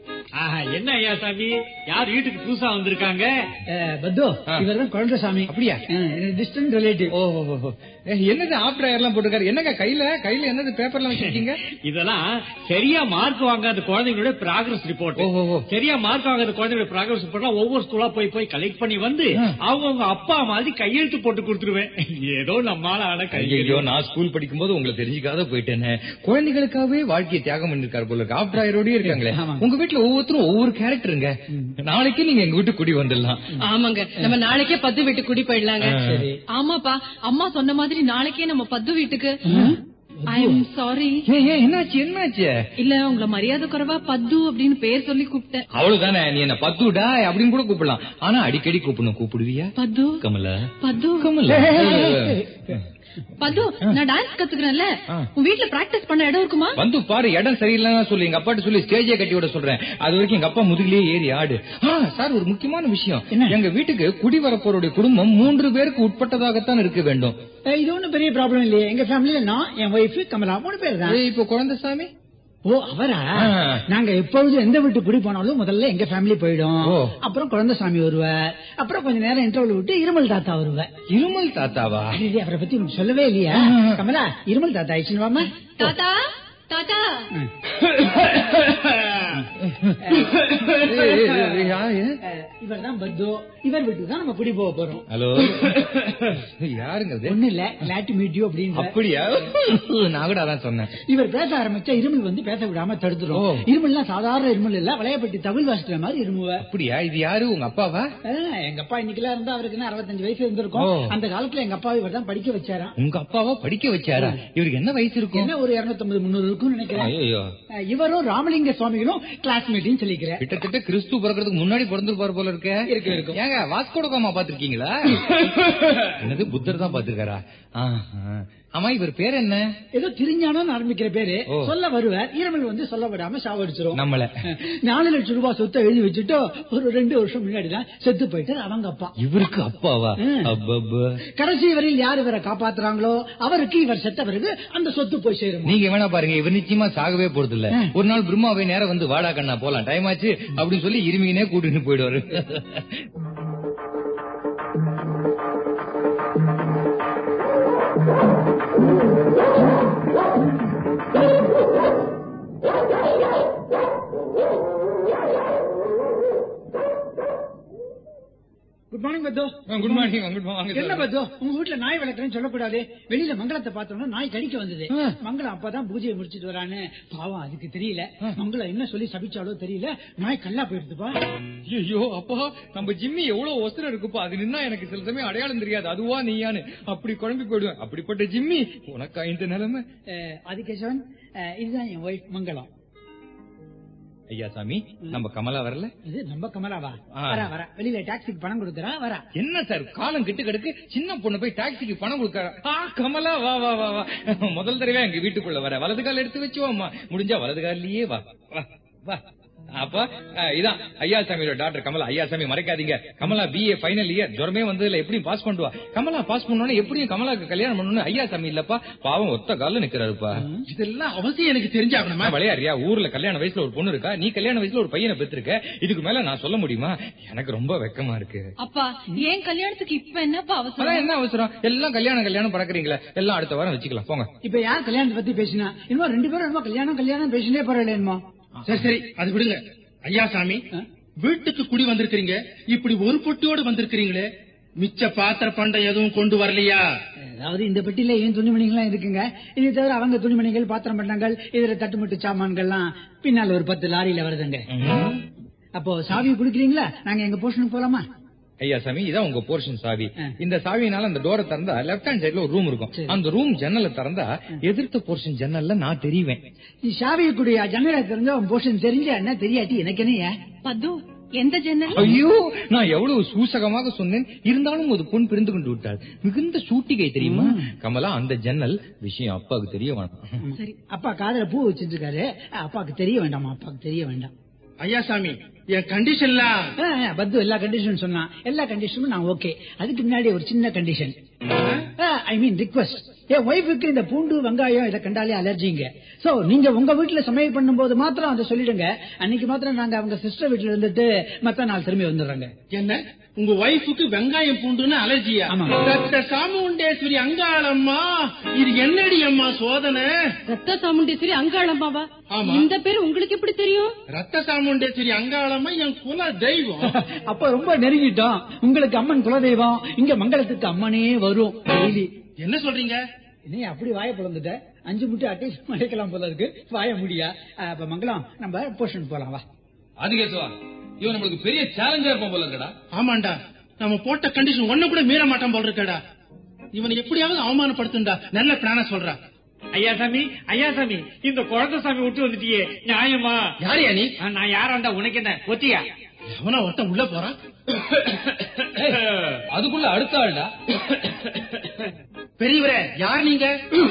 என்ன ஐயா சாமி யார் வீட்டுக்கு புதுசா வந்திருக்காங்க அஹ், பத்து இவர்தான் குழந்தைசாமி அப்படியா? டிஸ்டன்ட் ரிலேட்டிவ் ஓ ஓ, ஓ. ஏ, என்னது ஆப்டர் எல்லாம் போட்டிருக்காரு என்னங்க கையில கையில என்னது பேப்பர்லாம் வச்சிருக்கீங்க இதெல்லாம் சரியா மார்க் வாங்காத குழந்தைங்களோட ப்ராக்ரஸ் ரிப்போர்ட் ஓ, ஓ, ஓ. சரியா மார்க் வாங்காத குழந்தைங்களோட ப்ராக்ரஸ் ரிப்போர்ட் ஒவ்வொரு ஸ்கூலா போய் போய் கலெக்ட் பண்ணி வந்து அவங்க அப்பா மாதிரி கையெழுத்து போட்டு கொடுத்துருவேன் ஏதோ நம்மால ஆன ஐயோ கையெழுத்து நான் ஸ்கூல் படிக்கும்போது உங்களை தெரிஞ்சுக்காத போயிட்டேனே குழந்தைகளுக்காகவே வாழ்க்கையை தியாகம் பண்ணிருக்காரு போல இருக்கு ஆப்டர் ஆயரோடய இருக்காங்களே உங்க வீட்டுல ஒவ்வொருத்தரும் ஒவ்வொரு கேரக்டருங்க நாளைக்கு நீங்க எங்க வீட்டுக்கு குடி வந்துடலாம் ஆமாங்க நம்ம நாளைக்கே பத்து வீட்டுக்கு குடி போயிடலாங்க சரி. ஆமாப்பா அம்மா சொன்ன மாதிரி நாளைக்கே நம்ம பத்து வீட்டுக்கு ஐ எம் சாரி ஏன் ஏன் என்னாச்சு என்னாச்சு இல்ல உங்களை மரியாதை குறைவா பத்து அப்படின்னு பேர் சொல்லி கூப்பிட்டேன் அவ்வளவுதானே நீ என்ன பத்துடா அப்படின்னு கூட கூப்பிடலாம் ஆனா அடிக்கடி கூப்பிடணும் கூப்பிடுவியா பத்து கமலா பத்து கமலா பது நான் டான்ஸ் கத்துக்கிறேன்ல ஆ. உன் வீட்ல பிராக்டிஸ் பண்ண இடம் இருக்குமா வந்து பாரு இடம் சரியில்லைன்னா சொல்லி எங்க அப்பாட்ட சொல்லி ஸ்டேஜே கட்டி விட சொல்றேன் அது வரைக்கும் எங்க அப்பா முதுகிலேயே ஏறி ஆடு ஆ, சார் ஒரு முக்கியமான விஷயம் எங்க வீட்டுக்கு குடி வரப்போருடைய குடும்பம் மூன்று பேருக்கு உட்பட்டதாகத்தான் இருக்க வேண்டும் அஹ், இது ஒண்ணும் பெரிய ப்ராப்ளம் இல்லையே எங்க ஃபேமிலியில நான் என் ஒய்ஃப் கமலா மூணு பேர் தான் ஏய், இப்போ குழந்தை சாமி ஓ அவரா ஆ. நாங்க எப்பொழுதும் எந்த வீட்டு குடி போனாலும் முதல்ல எங்க ஃபேமிலி போயிடும் ஓ. அப்புறம் குழந்தைசாமி வருவார் அப்புறம் கொஞ்ச நேரம் இன்டர்வல் விட்டு இருமல் தாத்தா வருவார் இருமல் தாத்தாவா அடேடே, அவரை பத்தி உனக்கு சொல்லவே இல்லையா கமலா இருமல் தாத்தா ஆயிடுச்சுன்னு வாமா தாத்தா தாத்தா இவர் தான் பத்து இவர் வீட்டுக்கு தான் நம்ம குடி போக போறோம் ஹலோ யாருங்க இது? ஒண்ணு இல்ல கிளாட் மீட் யூ அப்படின்னு அப்படியா நான் கூட அதான் சொன்னேன் இவர் பேச ஆரம்பிச்சா இருமல் வந்து பேச விடாம தடுத்துரும் ஓ. இருமல்லாம் சாதாரண இருமல் இல்ல விளையாப்பட்டி தமிழ் வாசிக்கிற மாதிரி இருமுவ அப்படியா இது யாரு உங்க அப்பாவா எங்க அப்பா இன்னைக்கெல்லாம் இருந்தா அவருக்கு என்ன அறுபத்தஞ்சு வயசு இருந்திருக்கும் ஓ. அந்த காலத்துல எங்க அப்பா இவர் தான் படிக்க வச்சாராம் உங்க அப்பாவா படிக்க வச்சாரா இவருக்கு என்ன வயசு இருக்கும் என்ன ஒரு இருநூத்தம்பது முந்நூறு இருக்கும்னு நினைக்கிறேன் ஐயோ அஹ் இவரும் ராமலிங்க சுவாமிகளும் கிளாஸ்மேட்னு சொல்லிக்கிறேன் கிட்டத்தட்ட கிறிஸ்து பிறக்கிறதுக்கு முன்னாடி பிறந்திருப்பாரு போல இருக்க இருக்கு, இருக்கும். ஏங்க வாஸ்கோட காமா பாத்திருக்கீங்களா என்னது புத்தர் தான் பாத்துருக்காரா ஆமா இவர் பேர் என்ன ஏதோ திருஞானம் ஆரம்பிக்கிற பேரு ஓ. சொல்ல வருவார் இருமல் வந்து சொல்ல விடாம சாவடிச்சிரும் நம்மள நாலு லட்சம் ரூபாய் சொத்தை எழுதி வச்சுட்டு ஒரு ரெண்டு வருஷம் முன்னாடி தான் செத்து போயிட்டு அவங்க அப்பா இவருக்கு அப்பாவா ம். அப்பப்பா கடைசி வரையில் யார் இவரை காப்பாத்துறாங்களோ அவருக்கு இவர் செத்த பிறகு அந்த சொத்து போய் சேரும் நீங்க வேணா பாருங்க இவர் நிச்சயமா சாகவே போறது இல்ல ஒரு நாள் பிரம்மாவை நேரம் வந்து வாடா கண்ணா போலாம் டைம் ஆச்சு அப்படின்னு சொல்லி இருமினே கூட்டிட்டு போயிடுவாரு குட் மார்னிங் பத்தோ குட் மார்னிங் குட் மார்னிங் என்ன பத்தோ உங்க வீட்டுல நாய் வளர்க்கறேன்னு சொல்லக்கூடாது வெளியில மங்களத்தை பார்த்தோம்னா நாய் கடிக்க வந்தது மங்களம் அப்பதான் பூஜையை முடிச்சிட்டு வரான்னு பாவம் அதுக்கு தெரியல மங்களம் என்ன சொல்லி சபிச்சாலோ தெரியல நாய் கல்லா போயிடுதுப்பா ஐயோ அப்பா நம்ம ஜிம்மி எவ்வளவு ஒசரம் இருக்குப்பா அது நின்னா எனக்கு சில சமயம் அடையாளம் தெரியாது அதுவா நீயான்னு அப்படி குழம்பி போயிடுவேன் அப்படிப்பட்ட ஜிம்மி உனக்கா இந்த நிலைமை அஹ், ஆதிகேசவன் அஹ், இதுதான் என் ஒய்ஃப் மங்களம் ஐயா சாமி நம்ம கமலா வரல இது நம்ம கமலாவா ஆ. வரா வரா வெளியில டாக்ஸிக்கு பணம் கொடுக்கறா வரா என்ன சார் காலம் கெட்டு கிடக்கு சின்ன பொண்ணு போய் டாக்ஸிக்கு பணம் கொடுக்க ஆ, கமலா வா வா வா வா முதல் தடவை எங்க வீட்டுக்குள்ள வர வலது கால் எடுத்து வச்சுவோம்மா முடிஞ்சா வலது கால்லயே வா வா வா அப்ப ஆ, இதான் ஐயாசாமியோட டாக்டர் கமலா ஐயாசாமி மறைக்காதீங்க கமலா பிஏ ஃபைனல் இயர் ஜுரமே வந்ததுல எப்படியும் பாஸ் பண்ணுவா கமலா பாஸ் பண்ணோன்னு எப்படியும் கமலாக்கு கல்யாணம் பண்ணணும் ஐயாசாமி இல்லப்பா பாவம் ஒத்த கால்ல நிக்கிறாருப்பா இதெல்லாம் அவசியம் எனக்கு தெரிஞ்சாகணுமா விளையாடுறியா ஊர்ல கல்யாண வயசுல ஒரு பொண்ணு இருக்கா நீ கல்யாண வயசுல ஒரு பையனை பெற்றிருக்க இதுக்கு மேல நான் சொல்ல முடியுமா எனக்கு ரொம்ப வெக்கமா இருக்கு அப்பா ஏன் கல்யாணத்துக்கு இப்ப என்னப்பா அதான் அவசரம் என்ன அவசரம் எல்லாம் கல்யாணம் கல்யாணம் பறக்குறீங்களே எல்லாம் அடுத்த வாரம் வச்சுக்கலாம் போங்க இப்ப யார் கல்யாணத்தை பத்தி பேசினா இன்னும் ரெண்டு பேரும் என்னமோ கல்யாணம் கல்யாணம் பேசினே பரவாயில்லையம்மா சரி சரி அது விடுங்க ஐயா சாமி வீட்டுக்கு குடி வந்திருக்கிறீங்க இப்படி ஒரு பொட்டியோடு வந்திருக்கிறீங்களே மிச்ச பாத்திர பண்டை எதுவும் கொண்டு வரலையா அதாவது இந்த பெட்டியில ஏன் துணிமணிகள்லாம் இருக்குங்க இது தவிர அவங்க துணிமணிகள் பாத்திரம் பண்ணங்கள் இதுல தட்டுமுட்டு சாமான்கள்லாம் பின்னால ஒரு பத்து லாரியில வருதுங்க அப்போ சாவி குடுக்குறீங்களா நாங்க எங்க போர்ஷனுக்கு போலாமா ஐயா சாமி இதான் உங்க போர்ஷன் சாவி இந்த சாவினால அந்த டோரை திறந்தா லெப்ட் ஹேண்ட் சைடுல ஒரு ரூம் இருக்கும் அந்த ரூம் ஜன்னலை திறந்தா எதிர்த்த போர்ஷன் ஜன்னல்ல நான் தெரிவேன் நீ சாவியை கூடிய ஜன்னலை தெரிஞ்ச உன் போர்ஷன் தெரிஞ்ச என்ன தெரியாட்டி எனக்கு என்னையா பத்து எந்த ஜன்னல் ஐயோ நான் எவ்வளவு சூசகமாக சொன்னேன் இருந்தாலும் ஒரு பொன் பிரிந்து கொண்டு விட்டாள் மிகுந்த சூட்டிகை தெரியுமா கமலா அந்த ஜன்னல் விஷயம் அப்பாவுக்கு தெரிய வேணாம் சரி அப்பா காதல பூ வச்சிட்டு இருக்காரு அப்பாவுக்கு தெரிய வேண்டாமா அப்பாவுக்கு தெரிய வேண்டாம் ஐயா சாமி என் கண்டிஷன்லாம் ஆ, ஆ, பத்து எல்லா கண்டிஷனும் சொன்னான் எல்லா கண்டிஷனும் நான் ஓகே அதுக்கு முன்னாடி ஒரு சின்ன கண்டிஷன் ஐ மீன் ரிக்வஸ்ட் என் ஒய்ஃபுக்கு இந்த பூண்டு வெங்காயம் இதை கண்டாலே அலர்ஜிங்க சோ நீங்க உங்க வீட்டுல சமையல் பண்ணும்போது மாத்திரம் அதை சொல்லிடுங்க அன்னைக்கு மாத்திரம் நாங்க அவங்க சிஸ்டர் வீட்டுல இருந்துட்டு மத்த நாள் திரும்பி வந்துடுறாங்க என்ன உங்க ஒய்ஃபுக்கு வெங்காயம் பூண்டுன்னு அலர்ஜியா ஆமா. ரத்த சாமுண்டேஸ்வரி அங்காளம்மா இது என்னடி அம்மா சோதனை ரத்த சாமுண்டேஸ்வரி அங்காளம்மாவா ஆமா. இந்த பேரு உங்களுக்கு எப்படி தெரியும் ரத்த சாமுண்டேஸ்வரி அங்காளம்மா என் குல தெய்வம் அப்ப ரொம்ப நெருங்கிட்டோம் உங்களுக்கு அம்மன் குலதெய்வம் இங்க மங்களத்துக்கு அம்மனே வரும் டெய்லி என்ன சொல்றீங்க நீ அப்படி வாய பிளந்துட்ட அஞ்சு முட்டை அட்டை மறைக்கலாம் போல இருக்கு வாய முடியா அஹ், அப்ப மங்களம் நம்ம போர்ஷன் போலாம் வா ஆதிகேசவா இவன் நம்மளுக்கு பெரிய சேலஞ்சா இருப்பான் போல இருக்கடா ஆமாண்டா நம்ம போட்ட கண்டிஷன் ஒண்ணு கூட மீற மாட்டான் போல் இருக்கடா இவனை எப்படியாவது அவமானப்படுத்துண்டா நல்ல பிளான சொல்றா ஐயாசாமி ஐயாசாமி இந்த குழந்தை சாமி விட்டு வந்துட்டியே நியாயமா யாரையா நீ ஆ, நான் யாராண்டா உனக்கு என்ன ஒத்தியா எவனா ஒருத்தன் உள்ள போறான் அதுக்குள்ள அடுத்த ஆள்டா பெரியவரே யார் நீங்க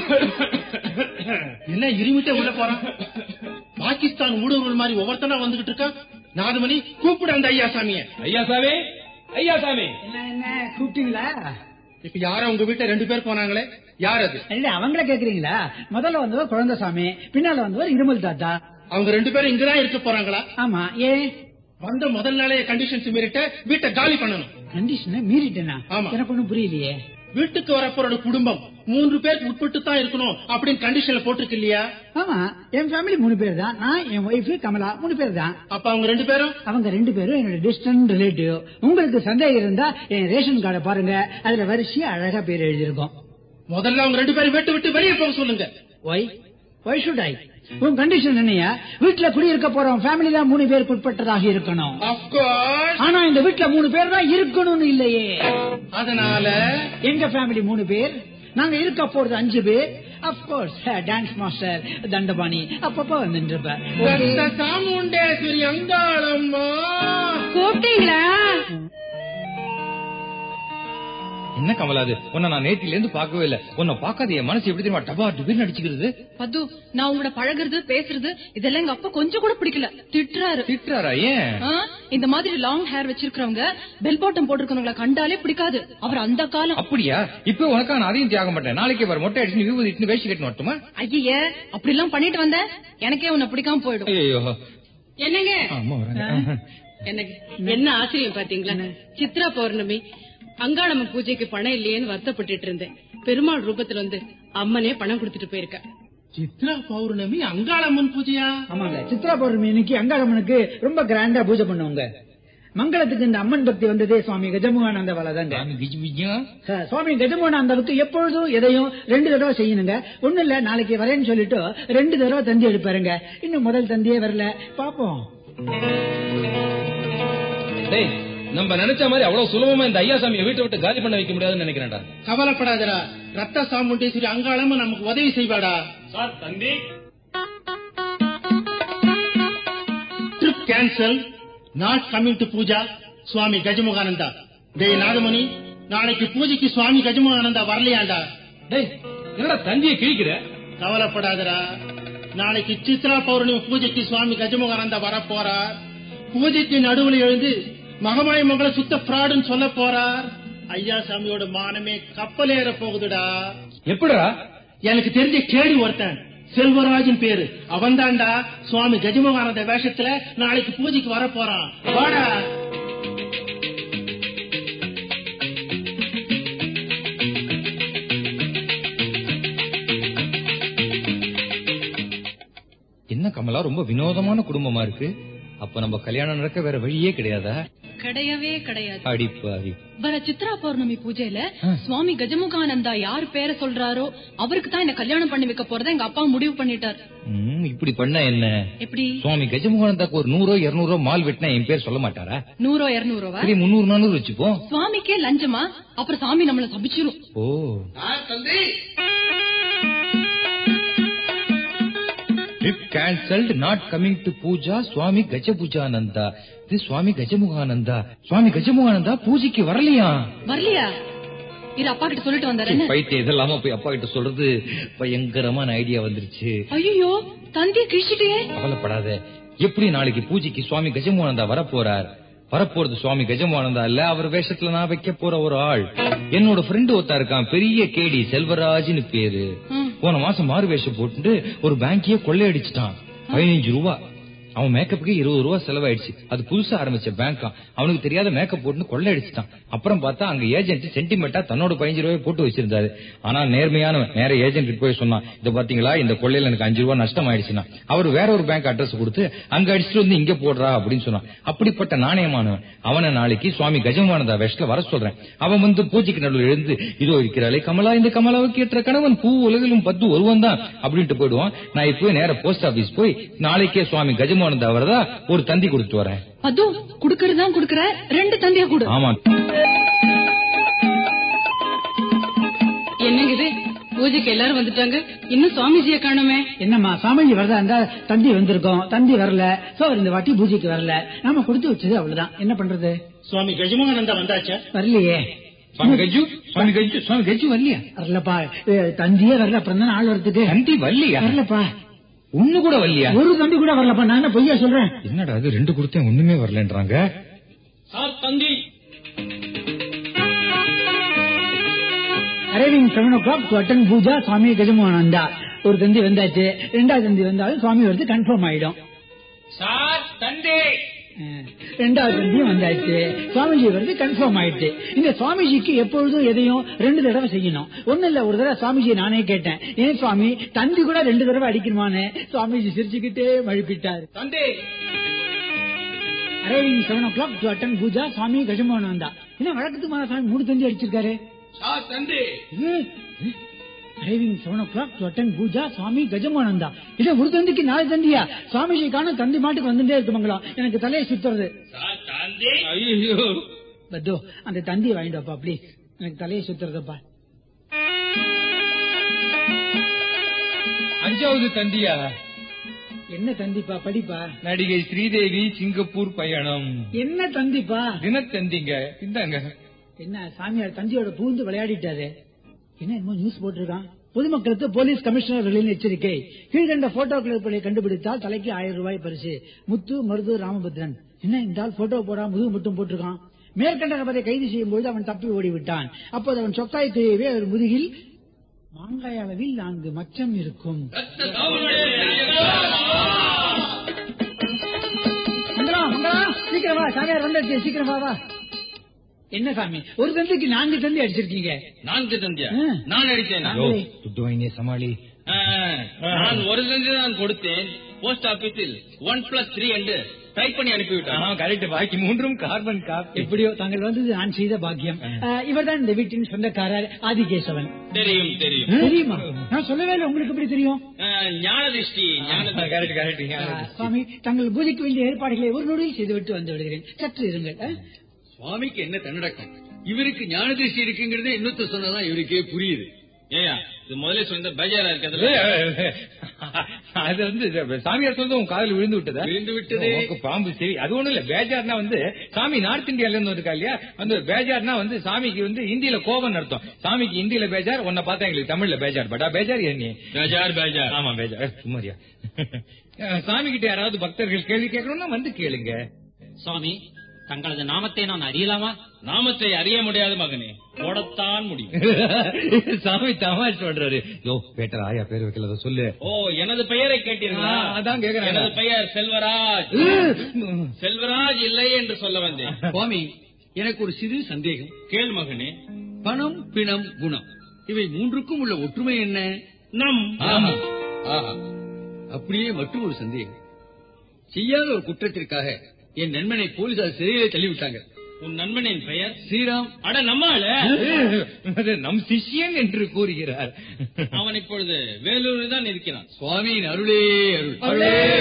என்ன இருமிட்டே உள்ள போறான் பாகிஸ்தான் ஊடுருவல் மாதிரி ஒவ்வொருத்தனா வந்துகிட்டு இருக்கா நாதமணி கூப்பிடு அந்த ஐயா சாமிய ஐயா சாமி ஐயா சாமி என்ன என்ன கூப்பிட்டீங்களா இப்ப யாரோ உங்க வீட்டுல ரெண்டு பேர் போனாங்களே யார் அது இல்ல அவங்கள கேக்குறீங்களா முதல்ல வந்தவர் குழந்தைசாமி பின்னால வந்தவர் இருமல் தாத்தா அவங்க ரெண்டு பேரும் இங்கதான் இருக்க போறாங்களா ஆமா ஏன் வந்த முதல் நாளே கண்டிஷன்ஸ் மீறிட்ட வீட்டை காலி பண்ணணும் கண்டிஷனை மீறிட்டேனா ஆமா. எனக்கு ஒண்ணும் புரியலையே வீட்டுக்கு வரப்போற குடும்பம் மூன்று பேருக்கு உட்பட்டு தான் இருக்கணும் அப்படின்னு கண்டிஷன்ல போட்டிருக்கு இல்லையா ஆமா என் ஃபேமிலி மூணு பேர் தான் நான் என் ஒய்ஃப் கமலா மூணு பேர் தான் அப்ப அவங்க ரெண்டு பேரும் அவங்க ரெண்டு பேரும் என்னோட டிஸ்டன்ட் ரிலேட்டிவ் உங்களுக்கு சந்தேகம் இருந்தா என் ரேஷன் கார்டை பாருங்க அதுல வரிசையா அழகா பேர் எழுதியிருக்கோம் முதல்ல அவங்க ரெண்டு பேரும் வீட்டு விட்டு வெளியே போக சொல்லுங்க ஒய் ஒய் ஷுட் ஐ உன் கண்டிஷன் என்னையா வீட்டுல குடியிருக்க போறோம் ஃபேமிலி தான் மூணு பேருக்கு உட்பட்டதாக இருக்கணும் அப்கோர்ஸ் ஆனா இந்த வீட்டுல மூணு பேர் தான் இருக்கணும்னு இல்லையே அதனால எங்க ஃபேமிலி மூணு பேர் நாங்க இருக்க போறது அஞ்சு பேர் அப்கோர்ஸ் டான்ஸ் மாஸ்டர் தண்டபாணி அப்பப்ப வந்துட்டு ரத்த சாமுண்டேஸ்வரி அங்காளம்மா கூப்பிட்டீங்களா என்ன கமலாது உன்னை நான் நேத்தில இருந்து பார்க்கவே இல்ல உன்னை பார்க்காத என் மனசு எப்படி தெரியுமா டபா டுபின்னு அடிச்சுக்கிறது பத்து நான் உங்களோட பழகுறது பேசுறது இதெல்லாம் எங்க அப்பா கொஞ்சம் கூட பிடிக்கல திட்டுறாரு திட்டுறாரா ஏன் ஆ, இந்த மாதிரி லாங் ஹேர் வச்சிருக்கிறவங்க பெல் பாட்டம் போட்டிருக்கவங்கள கண்டாலே பிடிக்காது அவர் அந்த காலம் அப்படியா இப்ப உனக்கா நான் அதையும் தியாக மாட்டேன் நாளைக்கு வர மொட்டை அடிச்சு விபூதி இட்டுன்னு வேஷ்டி கட்டணும் மட்டுமா ஐய அப்படி எல்லாம் பண்ணிட்டு வந்தேன் எனக்கே உன்னை பிடிக்காம போயிடும் ஐயோ என்னங்க அம்மா வராங்க எனக்கு என்ன ஆச்சரியம் பாத்தீங்களா சித்ரா பௌர்ணமி அங்காளம்மன் பூஜைக்கு பணம் இல்லையேன்னு வருத்தப்பட்டுட்டு இருந்தேன் பெருமாள் ரூபத்துல வந்து அம்மனே பணம் கொடுத்துட்டு போயிருக்க சித்ரா பௌர்ணமி அங்காளம்மன் பூஜையா ஆமாங்க சித்ரா பௌர்ணமி இன்னைக்கு அங்காளம்மனுக்கு ரொம்ப கிராண்டா பூஜை பண்ணுவாங்க மங்களத்துக்கு இந்த அம்மன் பக்தி வந்ததே சுவாமி கஜமுகானந்த தாங்க சாமி கிஜி பிஜியா சார், சுவாமி கஜமுகானந்தாவுக்கு எப்பொழுதும் எதையும் ரெண்டு தடவை செய்யணுங்க ஒண்ணு இல்ல நாளைக்கு வரேன்னு சொல்லிட்டு ரெண்டு தடவை தந்தி எடுப்பாருங்க இன்னும் முதல் தந்தியே வரல பாப்போம் டேய் நம்ம நினைச்ச மாதிரி அவ்வளவு சுலபமா இந்த ஐயா சாமியை வீட்டை விட்டு காலி பண்ண வைக்க முடியாதுன்னு நினைக்கிறேன்டா கவலைப்படாதடா ரத்த சாமுண்டேஸ்வரி அங்காளம்மன் நமக்கு உதவி செய்வாடா சார் தந்தி trip cancel not coming to puja Swami Gajamukhananda டேய் நாதமணி நாளைக்கு பூஜைக்கு சுவாமி கஜமுகானந்தா வரலையாண்டா டேய் என்னடா தந்தியை கிழிக்கிற கவலைப்படாதடா நாளைக்கு சித்ரா பௌர்ணமி பூஜைக்கு சுவாமி கஜமுகானந்தா வர போறார் பூஜைக்கு நடுவில் எழுந்து மகமாய மங்கள சுத்த பிராடுன்னு சொல்ல போறார் ஐயா சாமியோட மானமே கப்பலேற போகுதுடா எப்படிடா எனக்கு தெரிஞ்ச கேடி ஒருத்தன் செல்வராஜன் பேரு அவன்தான்டா சுவாமி கஜமுகானந்த வேஷத்துல நாளைக்கு பூஜைக்கு வர போறான் வாடா என்ன கமலா ரொம்ப வினோதமான குடும்பமா இருக்கு அப்ப நம்ம கல்யாணம் நடக்க வேற வழியே கிடையாதா கிடையவே கிடையாது அடிப்பாவி வர சித்ரா பௌர்ணமி பூஜையில சுவாமி கஜமுகானந்தா யார் பேரை சொல்றாரோ அவருக்கு தான் என்ன கல்யாணம் பண்ணி வைக்க போறதா எங்க அப்பா முடிவு பண்ணிட்டார் ம், இப்படி பண்ண என்ன எப்படி சுவாமி கஜமுகானந்தாக்கு ஒரு நூறோ இருநூறோ மால் வெட்டினா என் பேர் சொல்ல மாட்டாரா நூறோ இருநூறுவா சரி முன்னூறு நானூறு வச்சுப்போம் சுவாமிக்கே லஞ்சமா அப்புறம் சாமி நம்மள சபிச்சிரும் oh trip cancelled not coming to puja Swami Gajapujananda இது சுவாமி கஜமுகானந்தா சுவாமி கஜமுகானந்தா பூஜைக்கு வரலையா வரலையா இது அப்பா கிட்ட சொல்லிட்டு வந்தாரு பைத்தியம் இதெல்லாம போய் அப்பா கிட்ட சொல்றது பயங்கரமான ஐடியா வந்துருச்சு ஐயோ தந்தைய கிழிச்சிட்டே கவலைப்படாத எப்படி நாளைக்கு பூஜைக்கு சுவாமி கஜமுகானந்தா வரப்போறார் வரப்போறது சுவாமி கஜமானந்தா இல்ல அவர் வேஷத்துல நான் வைக்க போற ஒரு ஆள் என்னோட ஃப்ரெண்டு ஒருத்தா இருக்கான் பெரிய கேடி செல்வராஜ்னு பேரு போன மாசம் மாறு வேஷம் போட்டு ஒரு பேங்கையே கொள்ளையடிச்சிட்டான் பதினஞ்சு ரூபா அவன் மேக்கப்புக்கு இருபது ரூபா செலவாயிடுச்சு அது புதுசா ஆரம்பிச்ச பேங்கா அவனுக்கு தெரியாத மேக்கப் போட்டு கொள்ளையடிச்சிட்டான் அப்புறம் பார்த்தா அங்க ஏஜென்ட் சென்டிமெண்டா தன்னோட பதினஞ்சு ரூபாய் போட்டு வச்சிருந்தாரு ஆனா நேர்மையானவன் நேர ஏஜென்ட் போய் சொன்னான் இது பாத்தீங்களா இந்த கொள்ளையில எனக்கு அஞ்சு ரூபா நஷ்டம் ஆயிடுச்சுன்னா அவர் வேற ஒரு பேங்க் அட்ரஸ் கொடுத்து அங்க அடிச்சுட்டு வந்து இங்க போடுறா அப்படின்னு சொன்னான் அப்படிப்பட்ட நாணயமானவன் அவனை நாளைக்கு சுவாமி கஜமானதா வேஷத்துல வர சொல்றேன் அவன் வந்து பூஜைக்கு நடுவில் எழுந்து இதோ இருக்கிறாளே கமலா இந்த கமலாவுக்கு ஏற்ற கணவன் பூ உலகிலும் பத்து ஒருவன் தான் அப்படின்ட்டு போயிடுவான் நான் இப்போ நேர போஸ்ட் ஆபீஸ் போய் நாளைக்கே சுவாமி கஜமானந்தா வரதா ஒரு தந்தி கொடுத்து வரேன் அது குடுக்கறதுதான் குடுக்கற ரெண்டு தந்தியா கொடு ஆமா என்னங்க இது பூஜைக்கு எல்லாரும் வந்துட்டாங்க இன்னும் சுவாமிஜியை காணுமே என்னம்மா சாமிஜி வரதா இருந்தா தந்தி வந்திருக்கோம் தந்தி வரல சோ அவர் இந்த வாட்டி பூஜைக்கு வரல நாம கொடுத்து வச்சது அவ்வளவுதான் என்ன பண்றது சுவாமி கஜமுகானந்தா வந்தாச்சா வரலையே சுவாமி கஜு சுவாமி கஜு சுவாமி கஜு வரலையா வரலப்பா அஹ், தந்தியே வரல அப்புறம் தானே ஆள் வரதுக்கு தந்தி வரலையா வரலப்பா ஒண்ணு கூட வரலையா ஒரு தம்பி கூட வரலப்பா நான் என்ன பொய்யா சொல்றேன் என்னடா அது ரெண்டு கொடுத்தேன் ஒண்ணுமே வரலன்றாங்க சார் தந்தி arriving seven o'clock to attend puja Swami Gajamananda ஒரு தந்தி வந்தாச்சு ரெண்டாவது தந்தி வந்தாலும் சுவாமி வருது கன்ஃபார்ம் ஆயிடும் சார் தந்தி அஹ், ரெண்டாவது தந்தியும் வந்தாச்சு சுவாமிஜி வருது கன்ஃபார்ம் ஆயிடுச்சு இந்த சுவாமிஜிக்கு எப்பொழுதும் எதையும் ரெண்டு தடவை செய்யணும் ஒண்ணு இல்ல ஒரு தடவை சுவாமிஜி நானே கேட்டேன் ஏன் சுவாமி தந்தி கூட ரெண்டு தடவை அடிக்கணுமான்னு சுவாமிஜி சிரிச்சுக்கிட்டே மழுப்பிட்டாரு தந்தி arriving seven o'clock to attend puja Swami Gajamananda என்ன வழக்கத்துக்கு மாற சாமி மூணு தந்தி அடிச்சிருக்காரு சார் தந்தி arriving seven o'clock to attend puja Swami Gajamananda இல்ல ஒரு தந்திக்கு நாலு தந்தியா சுவாமிஜி காண தந்தி மாட்டுக்கு வந்துட்டே இருக்கு மங்களம் எனக்கு தலையை சுத்துறது சார் தந்தி ஐயோ பத்தோ அந்த தந்தியை வாங்கிட்டு வாப்பா ப்ளீஸ் எனக்கு தலையை சுத்துறதப்பா அஞ்சாவது தந்தியா என்ன தந்திப்பா படிப்பா நடிகை ஸ்ரீதேவி சிங்கப்பூர் பயணம் என்ன தந்திப்பா தினத்தந்திங்க இந்தாங்க என்ன சாமியார் தந்தியோட பூந்து விளையாடிட்டாரு என்ன என்னமோ நியூஸ் போட்டிருக்கான் பொதுமக்களுக்கு போலீஸ் கமிஷனர்களின் எச்சரிக்கை கீழ்கண்ட போட்டோ கிளிப்புகளை கண்டுபிடித்தால் தலைக்கு ஆயிரம் ரூபாய் பரிசு முத்து மருது ராமபத்ரன் என்ன இந்த ஆள் போட்டோ போடா முதுகு மட்டும் போட்டிருக்கான் மேற்கண்ட நபரை கைது செய்யும் பொழுது அவன் தப்பி ஓடிவிட்டான் அப்போது அவன் சொக்காய் தெரியவே அவர் முதுகில் மாங்காய் அளவில் நான்கு மச்சம் இருக்கும் மங்களா மங்களா சீக்கிரம் வா சாமியார் வந்தாச்சு சீக்கிரம் வா வா என்ன சாமி ஒரு தந்திக்கு நான்கு தந்தி அடிச்சிருக்கீங்க நான்கு தந்தியா ஆ. நான் அடித்தேனா யோ, துட்டு வாங்கினே சமாளி ஆ, நான் ஒரு தந்தி தான் கொடுத்தேன் போஸ்ட் ஆபீஸில் ஒன் பிளஸ் த்ரீ என்று டைப் பண்ணி அனுப்பிவிட்டான் கரெக்ட் பாக்கி மூன்றும் கார்பன் காப்பி எப்படியோ தாங்கள் வந்தது நான் செய்த பாக்கியம் இவர்தான் இந்த வீட்டின் சொந்தக்காரர் ஆதிகேசவன் தெரியும் தெரியும் தெரியுமா நான் சொல்லவே இல்லை உங்களுக்கு எப்படி தெரியும் ஆ, ஞான திருஷ்டி ஞான திருஷ்டி. கரெக்ட் கரெக்ட் ஆ, சுவாமி தாங்கள் பூஜைக்கு வேண்டிய ஏற்பாடுகளை ஒரு நொடியில் செய்துவிட்டு வந்து விடுகிறேன் சற்று இருங்கள் ஆ? சுவாமிக்கு என்ன தன்னடக்கம் இவருக்கு ஞான திருஷ்டி இருக்குங்கிறதே இன்னொருத்தர் சொன்னதான் இவருக்கே புரியுது ஏயா இது முதல்ல சொன்ன பேஜாரா இருக்கிறதுல அது வந்து இது சாமியார் சொல்றது உன் காதுல விழுந்து விட்டதா விழுந்து விட்டதே. உனக்கு பாம்பு சரி அது ஒண்ணும் இல்ல பேஜார்னா வந்து சாமி நார்த் இந்தியால இருந்து இருக்கா இல்லையா அந்த பேஜார்னா வந்து சாமிக்கு வந்து இந்தியில கோபம் அர்த்தம் சாமிக்கு இந்தியில பேஜார் உன்னை பார்த்தா எங்களுக்கு தமிழ்ல பேஜார் பட்டா பேஜார் என்ன பேஜார் பேஜார் ஆமா பேஜார் சும்மாரியா சாமி கிட்ட யாராவது பக்தர்கள் கேள்வி கேட்கணும்னா வந்து கேளுங்க சுவாமி தங்களது நாமத்தை நான் அறியலாமா நாமத்தை அறிய முடியாத மகனே போடத்தான் முடியும் சாமி தமாஷ் பண்றாரு யோ பேட்டர் ஆயா பேர் வைக்கல சொல்லு ஓ எனது பெயரை கேட்டீர்களா ஆ, அதான் கேக்குறேன். எனது பெயர் செல்வராஜ் செல்வராஜ் இல்லை என்று சொல்ல வந்தேன் சுவாமி எனக்கு ஒரு சிறு சந்தேகம் கேள் மகனே பணம் பிணம் குணம் இவை மூன்றுக்கும் உள்ள ஒற்றுமை என்ன நம் ஆஹா, ஆஹா. அப்படியே மற்றும் ஒரு சந்தேகம் செய்யாத ஒரு குற்றத்திற்காக என் நண்பனை போலீசார் சிறையிலே தள்ளிவிட்டாங்க உன் நண்பனின் பெயர் ஸ்ரீராம் அட நம்மால அது நம் சிஷ்யன் என்று கூறுகிறார் அவன் இப்பொழுது வேலூரில் தான் இருக்கிறான் சுவாமியின் அருளே அருள்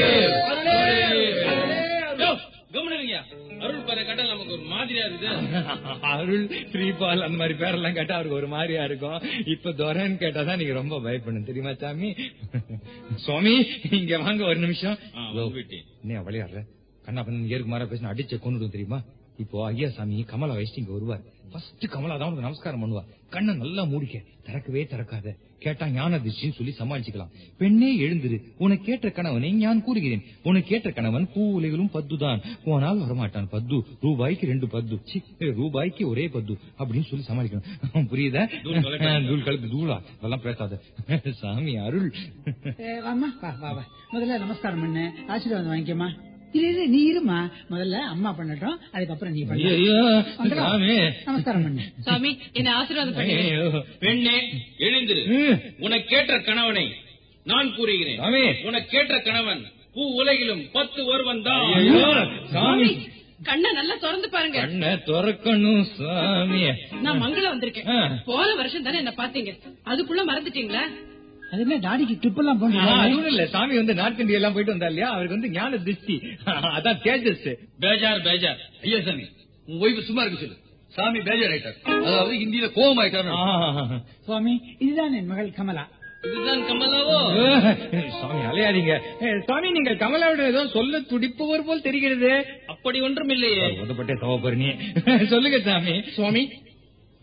யோ, கவனிருங்கய்யா. அருள் பேரை கேட்டா நமக்கு ஒரு மாதிரியா இருக்குது அருள் ஸ்ரீபால் அந்த மாதிரி பேரெல்லாம் கேட்டா அவருக்கு ஒரு மாதிரியா இருக்கும் இப்ப துரன் கேட்டாதான் நீங்க ரொம்ப பயப்படணும் தெரியுமா சாமி சுவாமி இங்க வாங்க ஒரு நிமிஷம் ஆ, வந்துவிட்டேன். என்ன விளையாடுற கண்ணா பண்ண ஏருக்கு மாற பேசின அடிச்ச கொண்டுடும் தெரியுமா இப்போ ஐயா சாமி கமலா வயசு இங்க வருவார் ஃபர்ஸ்ட் கமலா தான் உனக்கு நமஸ்காரம் பண்ணுவா கண்ணை நல்லா மூடிக்க திறக்கவே திறக்காத கேட்டா ஞான திருஷ்டின்னு சொல்லி சமாளிச்சுக்கலாம் பெண்ணே எழுந்திரு உனக்கு கேட்ட கணவனை ஞான் கூறுகிறேன் உனக்கு கேட்ட கணவன் பூ உலைகளும் பத்துதான் போனால் வரமாட்டான் பத்து ரூபாய்க்கு ரெண்டு பத்து சி, ரூபாய்க்கு ஒரே பத்து அப்படின்னு சொல்லி சமாளிக்கணும் புரியுதா தூள் கலப்பு. தூள் கலப்பு தூளா அதெல்லாம் பேசாத சாமி அருள் ஏ, வாம்மா வா வா வா முதல்ல நமஸ்காரம் பண்ணு ஆசீர்வாதம் வாங்கிக்கமா இரு இரு, நீ இருமா முதல்ல அம்மா பண்ணட்டும் அதுக்கப்புறம் நீ பண்ணு ஐயோ மங்களம், சாமி நமஸ்காரம் பண்ணு சாமி என்ன ஆசீர்வாதம் பண்ணுங்க ஐயோ. பெண்ணே எழுந்திரு ம். உனக்கு கேட்ட கணவனை நான் கூறுகிறேன் சாமி. உனக்கு கேட்ட கணவன் பூ உலகிலும் பத்து ஒருவன் தான் ஐயோ, சாமி கண்ணை நல்லா திறந்து பாருங்க கண்ணை திறக்கணும் சாமி நான் மங்களம் வந்திருக்கேன் ஆ. போன வருஷம் தானே என்ன பாத்தீங்க அதுக்குள்ள மறந்துட்டீங்களா அது என்ன டாடிக்கு ட்ரிப் எல்லாம் ஆ, போனா அதுவும் இல்ல சாமி வந்து நார்த் இந்தியா எல்லாம் போயிட்டு வந்தா இல்லையா அவருக்கு வந்து ஞான திருஷ்டி அதான் தேஜஸ் பேஜார் பேஜார் ஐயா சாமி உன் ஒய்ஃபு சும்மா இருக்க சொல்லு சாமி பேஜர் ஆயிட்டார் அதாவது ஹிந்தியில கோபம் ஆயிட்டார் ஆ. சுவாமி இதுதான் என் மகள் கமலா இதுதான் கமலாவோ சாமி அலையாதீங்க ஏ, சாமி நீங்க கமலாவோட ஏதோ சொல்ல துடிப்பவர் போல் தெரிகிறது அப்படி ஒன்றும் இல்லையே உதப்பட்டே சவப்பரணி சொல்லுங்க சாமி சுவாமி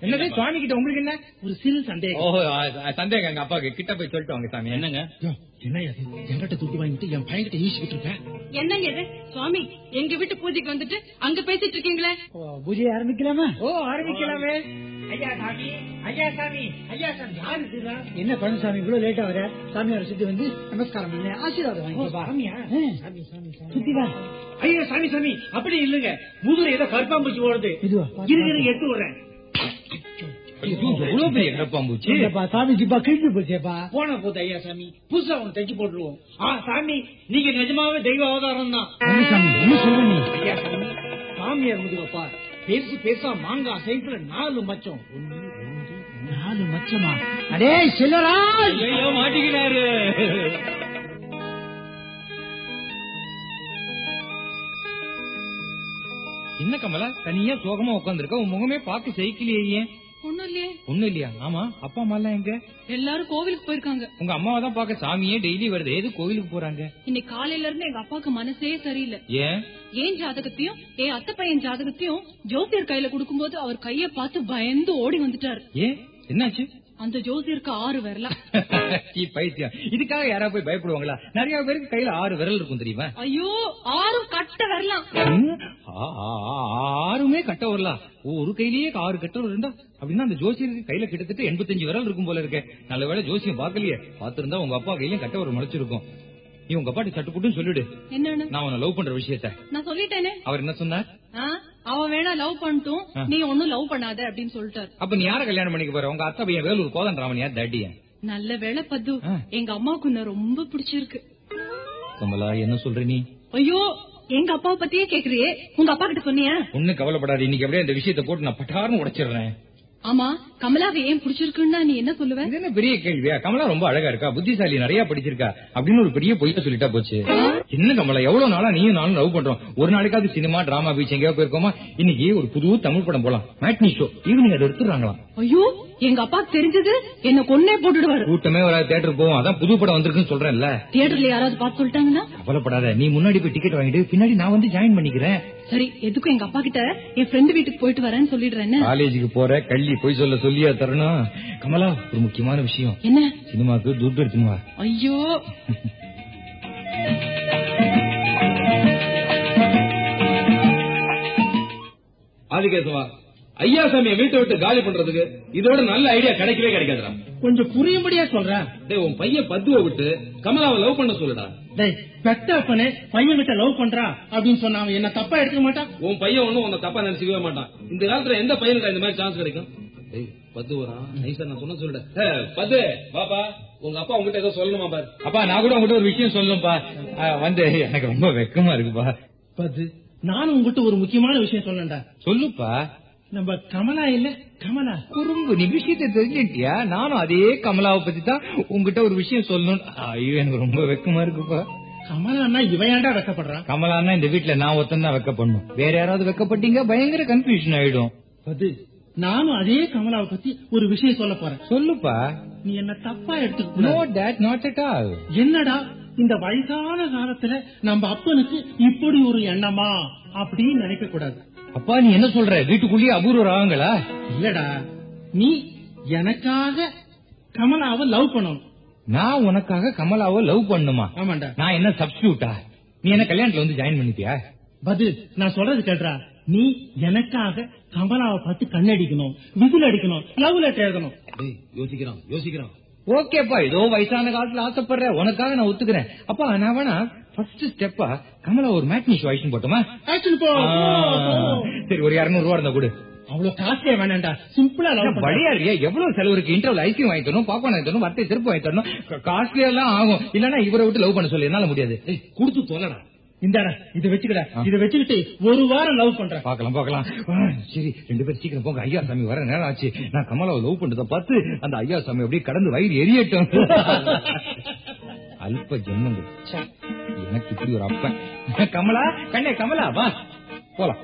என்னது சுவாமி கிட்ட உங்களுக்கு என்ன ஒரு சிறு சந்தேகம் ஓஹோ அ- சந்தேகம் எங்க அப்பாவுக்கு கிட்ட போய் சொல்லிட்டு வாங்க சாமி என்னங்க யோ, என்ன இது என்கிட்ட துட்டு வாங்கிட்டு என் பையன்கிட்ட ஈசிக்கிட்டு இருப்பேன் என்னங்க இது சுவாமி எங்க வீட்டு பூஜைக்கு வந்துட்டு அங்க பேசிட்டு இருக்கீங்களே ஓ, பூஜையை ஆரம்பிக்கலாமா ஓ ஆரம்பிக்கலாமே ஐயா சாமி ஐயா சாமி ஐயா சாமி யாரு இதுடா? என்ன பழனிசாமி இவ்வளவு லேட்டா வர சாமியார் சுத்தி வந்து நமஸ்காரம் பண்ணு ஆசீர்வாதம் ஓ, வாங்கிக்கப்பா சாமியா ஆ. சாமி சாமி சாமி சுத்தி வா ஐயா சாமி சாமி அப்படி இல்லைங்க முதுகுல ஏதோ கற்பாம்பூச்சி ஓடுது இதுவா இருங்க எடுத்து விடுறேன் ஐயோ, எவ்வளவு பெரிய கரப்பாம்பூச்சி இல்லப்பா சாமி ஜிப்பா கிழிஞ்சு போச்சேப்பா போன போது ஐயா சாமி புதுசா ஒண்ணு தைச்சு போட்டுருவோம் ஆ சாமி நீங்க நிஜமாவே தெய்வ அவதாரம் தான் என்ன சாமி என்ன சொல்ற நீ ஐயா சாமி சாமியார் முதுகப்பா பெருசு பெருசா மாங்காய் சைஸ்ல நாலு மச்சம் ஒண்ணு ரெண்டு நாலு மச்சமா அடே சில்லராஜ் ஐயோ மாட்டிக்கிறாரு என்ன கமலா தனியா சோகமா உட்காந்துருக்க உன் முகமே பார்க்க செய்யலையே ஏன் ஒண்ணும் இல்லையே ஒண்ணும் இல்லையா ஆமா அப்பா அம்மா எல்லாம் எங்க எல்லாரும் கோவிலுக்கு போயிருக்காங்க உங்க அம்மாவை தான் பார்க்க சாமியே டெய்லி வருது ஏது கோவிலுக்கு போறாங்க இன்னைக்கு காலையில இருந்து எங்க அப்பாவுக்கு மனசே சரியில்லை ஏன் ஏன் ஜாதகத்தையும் என் அத்தை பையன் ஜாதகத்தையும் ஜோசியர் கையில கொடுக்கும்போது அவர் கைய பார்த்து பயந்து ஓடி வந்துட்டாரு ஏன் என்னாச்சு அந்த ஜோசியருக்கு ஆறு வரலாம் சீ, பைத்தியம் இதுக்காக யாரா போய் பயப்படுவாங்களா நிறைய பேருக்கு கையில ஆறு விரல் இருக்கும் தெரியுமா ஐயோ ஆறும் கட்ட வரலாம் ம், ஆ- ஆ- ஆ- ஆறுமே கட்ட வரலாம் ஒரு கையிலேயே ஆறு கட்ட இருந்தா அப்படின்னா அந்த ஜோசியருக்கு கையில கிட்டத்தட்ட எண்பத்தஞ்சு விரல் இருக்கும் போல இருக்கே நல்ல வேளை ஜோசியம் பாக்கலையே பாத்திருந்தா உங்க அப்பா கையிலயும் கட்ட ஒரு முளைச்சிருக்கும் நீ உங்க அப்பாட்டி சட்டு புட்டுன்னு சொல்லிடு என்னன்னு நான் அவனை லவ் பண்ற விஷயத்த நான் சொல்லிட்டேனே அவர் என்ன சொன்னார் ஆ, அவன் வேணா லவ் பண்ணட்டும் ஆ. நீ ஒன்னும் லவ் பண்ணாத அப்படின்னு சொல்லிட்டாரு அப்ப நீ யார கல்யாணம் பண்ணிக்க போற உங்க அத்தா பையன் வேலூர் கோதன் ராமன் யார் தட்டிய நல்ல வேளை பத்து ஆ. எங்க அம்மாவுக்கு உன்னை ரொம்ப பிடிச்சிருக்கு கமலா என்ன சொல்ற நீ ஐயோ எங்க அப்பாவை பத்தியே கேக்குறியே உங்க அப்பா கிட்ட சொன்னியா ஒண்ணு கவலைப்படாது இன்னைக்கு அப்படியே இந்த விஷயத்தை போட்டு நான் பட்டாருன்னு உடைச்சிடுறேன் ஆமா கமலாவை ஏன் பிடிச்சிருக்குன்னா நீ என்ன சொல்லுவ இது என்ன பெரிய கேள்வியா கமலா ரொம்ப அழகா இருக்கா புத்திசாலி நிறைய படிச்சிருக்கா அப்படின்னு ஒரு பெரிய பொய்ய சொல்லிட்டா போச்சு என்ன கமலா எவ்வளவு நாளா நீயும் நானும் லவ் பண்றோம் ஒரு நாளைக்காவது சினிமா டிராமா பீச் எங்கேயா போயிருக்கோமா இன்னைக்கு ஒரு புது தமிழ் படம் போலாம் மேட்னி ஷோ ஈவினிங் அதை எடுத்துறாங்களாம் ஐயோ எங்க அப்பா தெரிஞ்சது என்ன கொன்னே போட்டுடுவாரு கூட்டமே வராது தேட்டருக்கு போவோம் அதான் புது படம் வந்திருக்குன்னு சொல்றேன்ல தியேட்டர்ல யாராவது பார்த்து சொல்லிட்டாங்கன்னா கவலைப்படாத நீ முன்னாடி போய் டிக்கெட் வாங்கிட்டு பின்னாடி நான் வந்து ஜாயின் பண்ணிக்கிறேன் சரி எதுக்கும் எங்க அப்பா கிட்ட என் ஃப்ரெண்டு வீட்டுக்கு போயிட்டு வரேன்னு சொல்லிடுறேன் காலேஜுக்கு போற கள்ளி போய் சொல்ல சொல்லியா தரணும் கமலா ஒரு முக்கியமான விஷயம் என்ன சினிமாக்கு துட்டு எடுத்துன்னு வா ஐயோ ஆதிகேசவா ஐயா சாமியை வீட்டை விட்டு காலி பண்றதுக்கு இதோட நல்ல ஐடியா கிடைக்கவே கிடைக்காதுடா கொஞ்சம் புரியும்படியா சொல்றேன் டேய் உன் பையன் பத்துவ விட்டு கமலாவை லவ் பண்ண சொல்லுடா டேய் பெத்தப்பனே பையன் கிட்ட லவ் பண்றா அப்படின்னு சொன்னா அவன் என்ன தப்பா எடுத்துக்க மாட்டான் உன் பையன் ஒண்ணும் உன்னை தப்பா நினைச்சுக்கவே மாட்டான் இந்த காலத்துல எந்த பையனுக்கு இந்த மாதிரி சான்ஸ் கிடைக்கும் டேய் பத்து வரான் நைசா நான் சொன்ன சொல்லிட பத்து பாப்பா உங்க அப்பா உங்ககிட்ட ஏதோ சொல்லணுமா பாரு அப்பா நான் கூட உங்ககிட்ட ஒரு விஷயம் சொல்லணும்ப்பா ஆ, வந்து எனக்கு ரொம்ப வெக்கமா இருக்குப்பா பத்து நானும் உங்ககிட்ட ஒரு முக்கியமான விஷயம் சொன்னேன்டா சொல்லுப்பா நம்ம கமலா இல்ல கமலா குறும்பு நீ விஷயத்தை தெரிஞ்சுட்டியா நானும் அதே கமலாவை பத்தி தான் உங்ககிட்ட ஒரு விஷயம் சொல்லணும் ஐயோ எனக்கு ரொம்ப வெக்கமா இருக்குப்பா கமலான்னா இவன் ஏன்டா வெக்கப்படுறான் கமலான்னா இந்த வீட்டுல நான் ஒருத்தன் தான் வெக்கப்படணும் வேற யாராவது வெக்கப்பட்டீங்க பயங்கர கன்ஃபியூஷன் ஆயிடும் பது நானும் அதே கமலாவை பத்தி ஒரு விஷயம் சொல்ல போறேன் சொல்லுப்பா நீ என்ன தப்பா எடுத்துக்க நோ கூடாது. டேட் நாட் அட் ஆல் என்னடா இந்த வயசான காலத்துல நம்ம அப்பனுக்கு இப்படி ஒரு எண்ணமா அப்படின்னு நினைக்க கூடாது அப்பா நீ என்ன சொல்ற வீட்டுக்குள்ளேயே அபூர்வ ராகங்களா இல்லடா நீ எனக்காக கமலாவை லவ் பண்ணணும் நான் உனக்காக கமலாவை லவ் பண்ணுமா ஆமாண்டா நான் என்ன சப்ஸ்டியூட்டா நீ என்ன கல்யாணத்துல வந்து ஜாயின் பண்ணிப்பியா பதில் நான் சொல்றது கேட்டுறா நீ எனக்காக கமலாவை பார்த்து கண்ணடிக்கணும் விசில் அடிக்கணும் லவ் லெட்டர் எழுதணும் டேய் யோசிக்கிறான் யோசிக்கிறான் ஓகேப்பா ஏதோ வயசான காலத்துல ஆசைப்படுற உனக்காக நான் ஒத்துக்கிறேன் அப்பா நான் வேணா ஃபர்ஸ்ட் ஸ்டெப்பா கமலா ஒரு மேட்னி ஷோ ஆயிடுச்சு போட்டோமா ஆக்ஷன் போ ஆ, சரி ஒரு இருநூறு ரூபா இருந்தா கொடு அவ்வளவு காஸ்ட்லியா வேணாம்டா சிம்பிளா லவ் பண்ண வழியா இல்லையா எவ்வளவு செலவு இருக்கு இன்டர்வல் ஐஸ்கிரீம் வாங்கி தரணும் பாப்பான் வாங்கி தரணும் வட்டை செருப்பு வாங்கி தரணும் காஸ்ட்லியா எல்லாம் ஆகும் இல்லன்னா இவரை விட்டு லவ் பண்ண சொல்லி என்னால முடியாது டேய் கொடுத்து தொலைடா இந்தாடா இதை வச்சுக்கடா இதை வச்சுக்கிட்டு ஒரு வாரம் லவ் பண்றேன் பாக்கலாம் பாக்கலாம் ஆ, சரி ரெண்டு பேரும் சீக்கிரம் போங்க ஐயா சாமி வர நேரம் ஆச்சு நான் கமலாவை லவ் பண்றத பார்த்து அந்த ஐயா சாமி அப்படியே கடந்து வயிறு எரியட்டும் அல்ப ஜென்மங்கள் ச்சே, எனக்கு இப்படி ஒரு அப்பன் கமலா கண்ணே கமலா வா போலாம்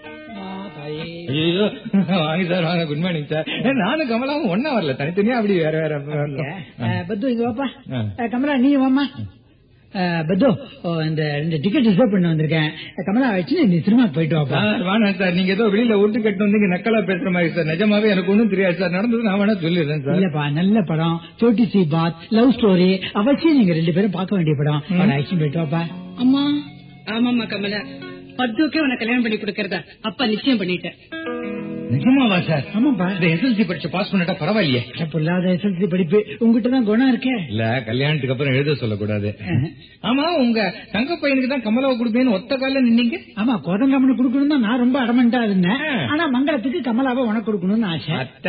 ஐயோ வாங்க சார் வாங்க குட் மார்னிங் சார் நானும் கமலாவும் ஒன்னா வரல தனித்தனியா அப்படி வேற வேற வரல. பத்து இங்க வாப்பா ஆ. அஹ், கமலா நீ வாமா அஹ், பத்து ஓ, இந்த ரெண்டு டிக்கெட் ரிசர்வ் பண்ண வந்திருக்கேன் கமலா வச்சு நீ சினிமா போயிட்டு வாப்பா சார் வேணாம் சார் நீங்க ஏதோ வெளியில ஒட்டு கட்டு வந்தீங்க நக்கலா பேசுற மாதிரி சார் நிஜமாவே எனக்கு ஒண்ணும் தெரியாது சார் நடந்தது நான் வேணா சொல்லிடுறேன் சார் இல்லப்பா நல்ல படம் சோட்டி சி பாத் லவ் ஸ்டோரி அவசியம் நீங்க ரெண்டு பேரும் பார்க்க வேண்டிய படம் ஆக்ஷன் போயிட்டு வாப்பா அம்மா ஆமாம்மா கமலா பத்துக்கே உனக்கு கல்யாணம் பண்ணி கொடுக்கறதா அப்பா நிச்சயம் பண்ணிட்டேன் நிஜமாவா சார் ஆமாப்பா இந்த எஸ்எல்சி பரீட்சை பாஸ் பண்ணிட்டா பரவாயில்லையே பொல்லாத எஸ்எல்சி படிப்பு உங்ககிட்ட தான் குணம் இருக்கே இல்ல கல்யாணத்துக்கு அப்புறம் எழுத சொல்லக்கூடாது ஆமா உங்க தங்க பையனுக்கு தான் கமலாவை கொடுப்பேன்னு ஒத்த கால நின்னீங்க ஆமா கோதண்டாமனு கொடுக்கணும் தான் நான் ரொம்ப அடமெண்டா இருந்தேன் ஆ. ஆனா மங்களத்துக்கு கமலாவை உனக்கு கொடுக்கணும்னு ஆசை அத்தை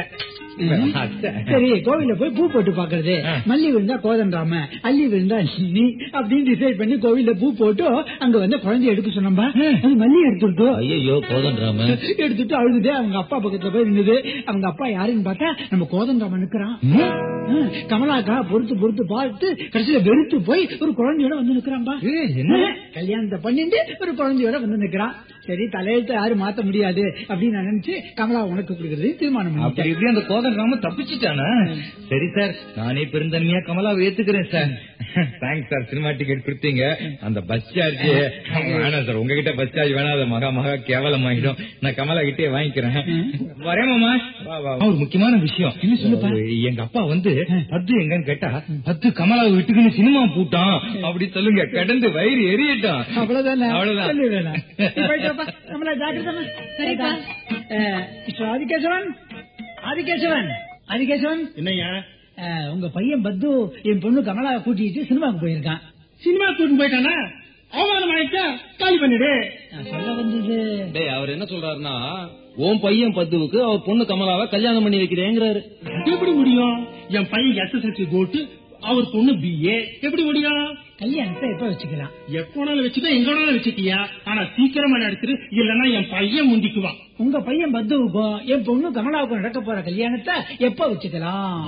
அத்தை. சரி கோவில போய் பூ போட்டு பாக்குறது ஆ. மல்லி விழுந்தா கோதண்டாம அள்ளி விழுந்தா நீ அப்படின்னு டிசைட் பண்ணி கோவில்ல பூ போட்டு அங்க வந்து குழந்தைய எடுக்க சொன்னோம்பா அது மல்லி எடுத்துட்டு ஐயோ கோதன்றாம எடுத்துட்டு அழுதுட்டு அவங்க அப்பா பக்கத்துல போய் இருந்தது அவங்க அப்பா யாருன்னு பார்த்தா நம்ம கோதண்டாம நிக்கிறான் ஆ, கமலாக்கா பொறுத்து பொறுத்து பார்த்து கடைசியில வெறுத்து போய் ஒரு குழந்தையோட வந்து நிக்கிறான்பா ஏய், என்ன? கல்யாணத்தை பண்ணிட்டு ஒரு குழந்தையோட வந்து நிக்கிறான் சரி தலையெழுத்து யாரும் மாத்த முடியாது அப்படின்னு நான் நினைச்சு கமலா உனக்கு கொடுக்கறது தீர்மானம் அப்படி பண்ணிட்டேன் இப்படி அந்த கோதன் ராம தப்பிச்சுட்டானா சரி சார் நானே பெருந்தன்மையா கமலாவை ஏத்துக்கிறேன் sir thanks sir cinema ticket கொடுத்தீங்க அந்த பஸ் சார்ஜ் வேணாம் சார் உங்ககிட்ட பஸ் சார்ஜ் வேணாம் அது மகா மகா கேவலம் ஆகிடும் நான் கமலா கிட்டே வாங்கிக்கிறேன் வரேன் மாமா வா, வா. ஒரு முக்கியமான விஷயம் எங்க அப்பா வந்து பத்து எங்கன்னு கேட்டா பத்து கமலாவை விட்டுக்குன்னு சினிமா பூட்டான் அப்படி சொல்லுங்க கடந்து வயிறு எரியட்டும் அவ்வளவுதானே அவ்வளவுதான். சொல்லி வேணாம். நீ போயிட்டு வாப்பா. கமலா ஜாக்கிரதமா சரிப்பா. அஹ், மிஸ்டர் ஆதிகேசவன் ஆதிகேசவன் ஆதிகேசவன் என்னய்யா அஹ், உங்க பையன் பத்து என் பொண்ணு கமலாவை கூட்டிட்டு சினிமாவுக்கு போயிருக்கான் சினிமா கூட்டு போயிட்டானா அவமானம் ஆயிட்டா காலி பண்ணிடு நான் சொல்ல வந்தது டேய் அவர் என்ன சொல்றாருன்னா உன் பையன் பத்துவுக்கு அவர் பொண்ணு கமலாவை கல்யாணம் பண்ணி வைக்கிறேங்கிறாரு அது எப்படி முடியும் என் பையன் எஸ்எஸ்எல்சி போட்டு அவர் பொண்ணு பிஏ எப்படி முடியும் கல்யாணத்தை எப்ப வச்சுக்கலாம் எப்போனாலும் வச்சுக்கோ எங்க வேணாலும் வச்சுக்கியா ஆனா சீக்கிரமா நடத்துரு இல்லன்னா என் பையன் முந்திக்குவான் உங்க பையன் பத்துவுக்கும் என் பொண்ணு கமலாவுக்கும் நடக்க போற கல்யாணத்தை எப்ப வச்சுக்கலாம்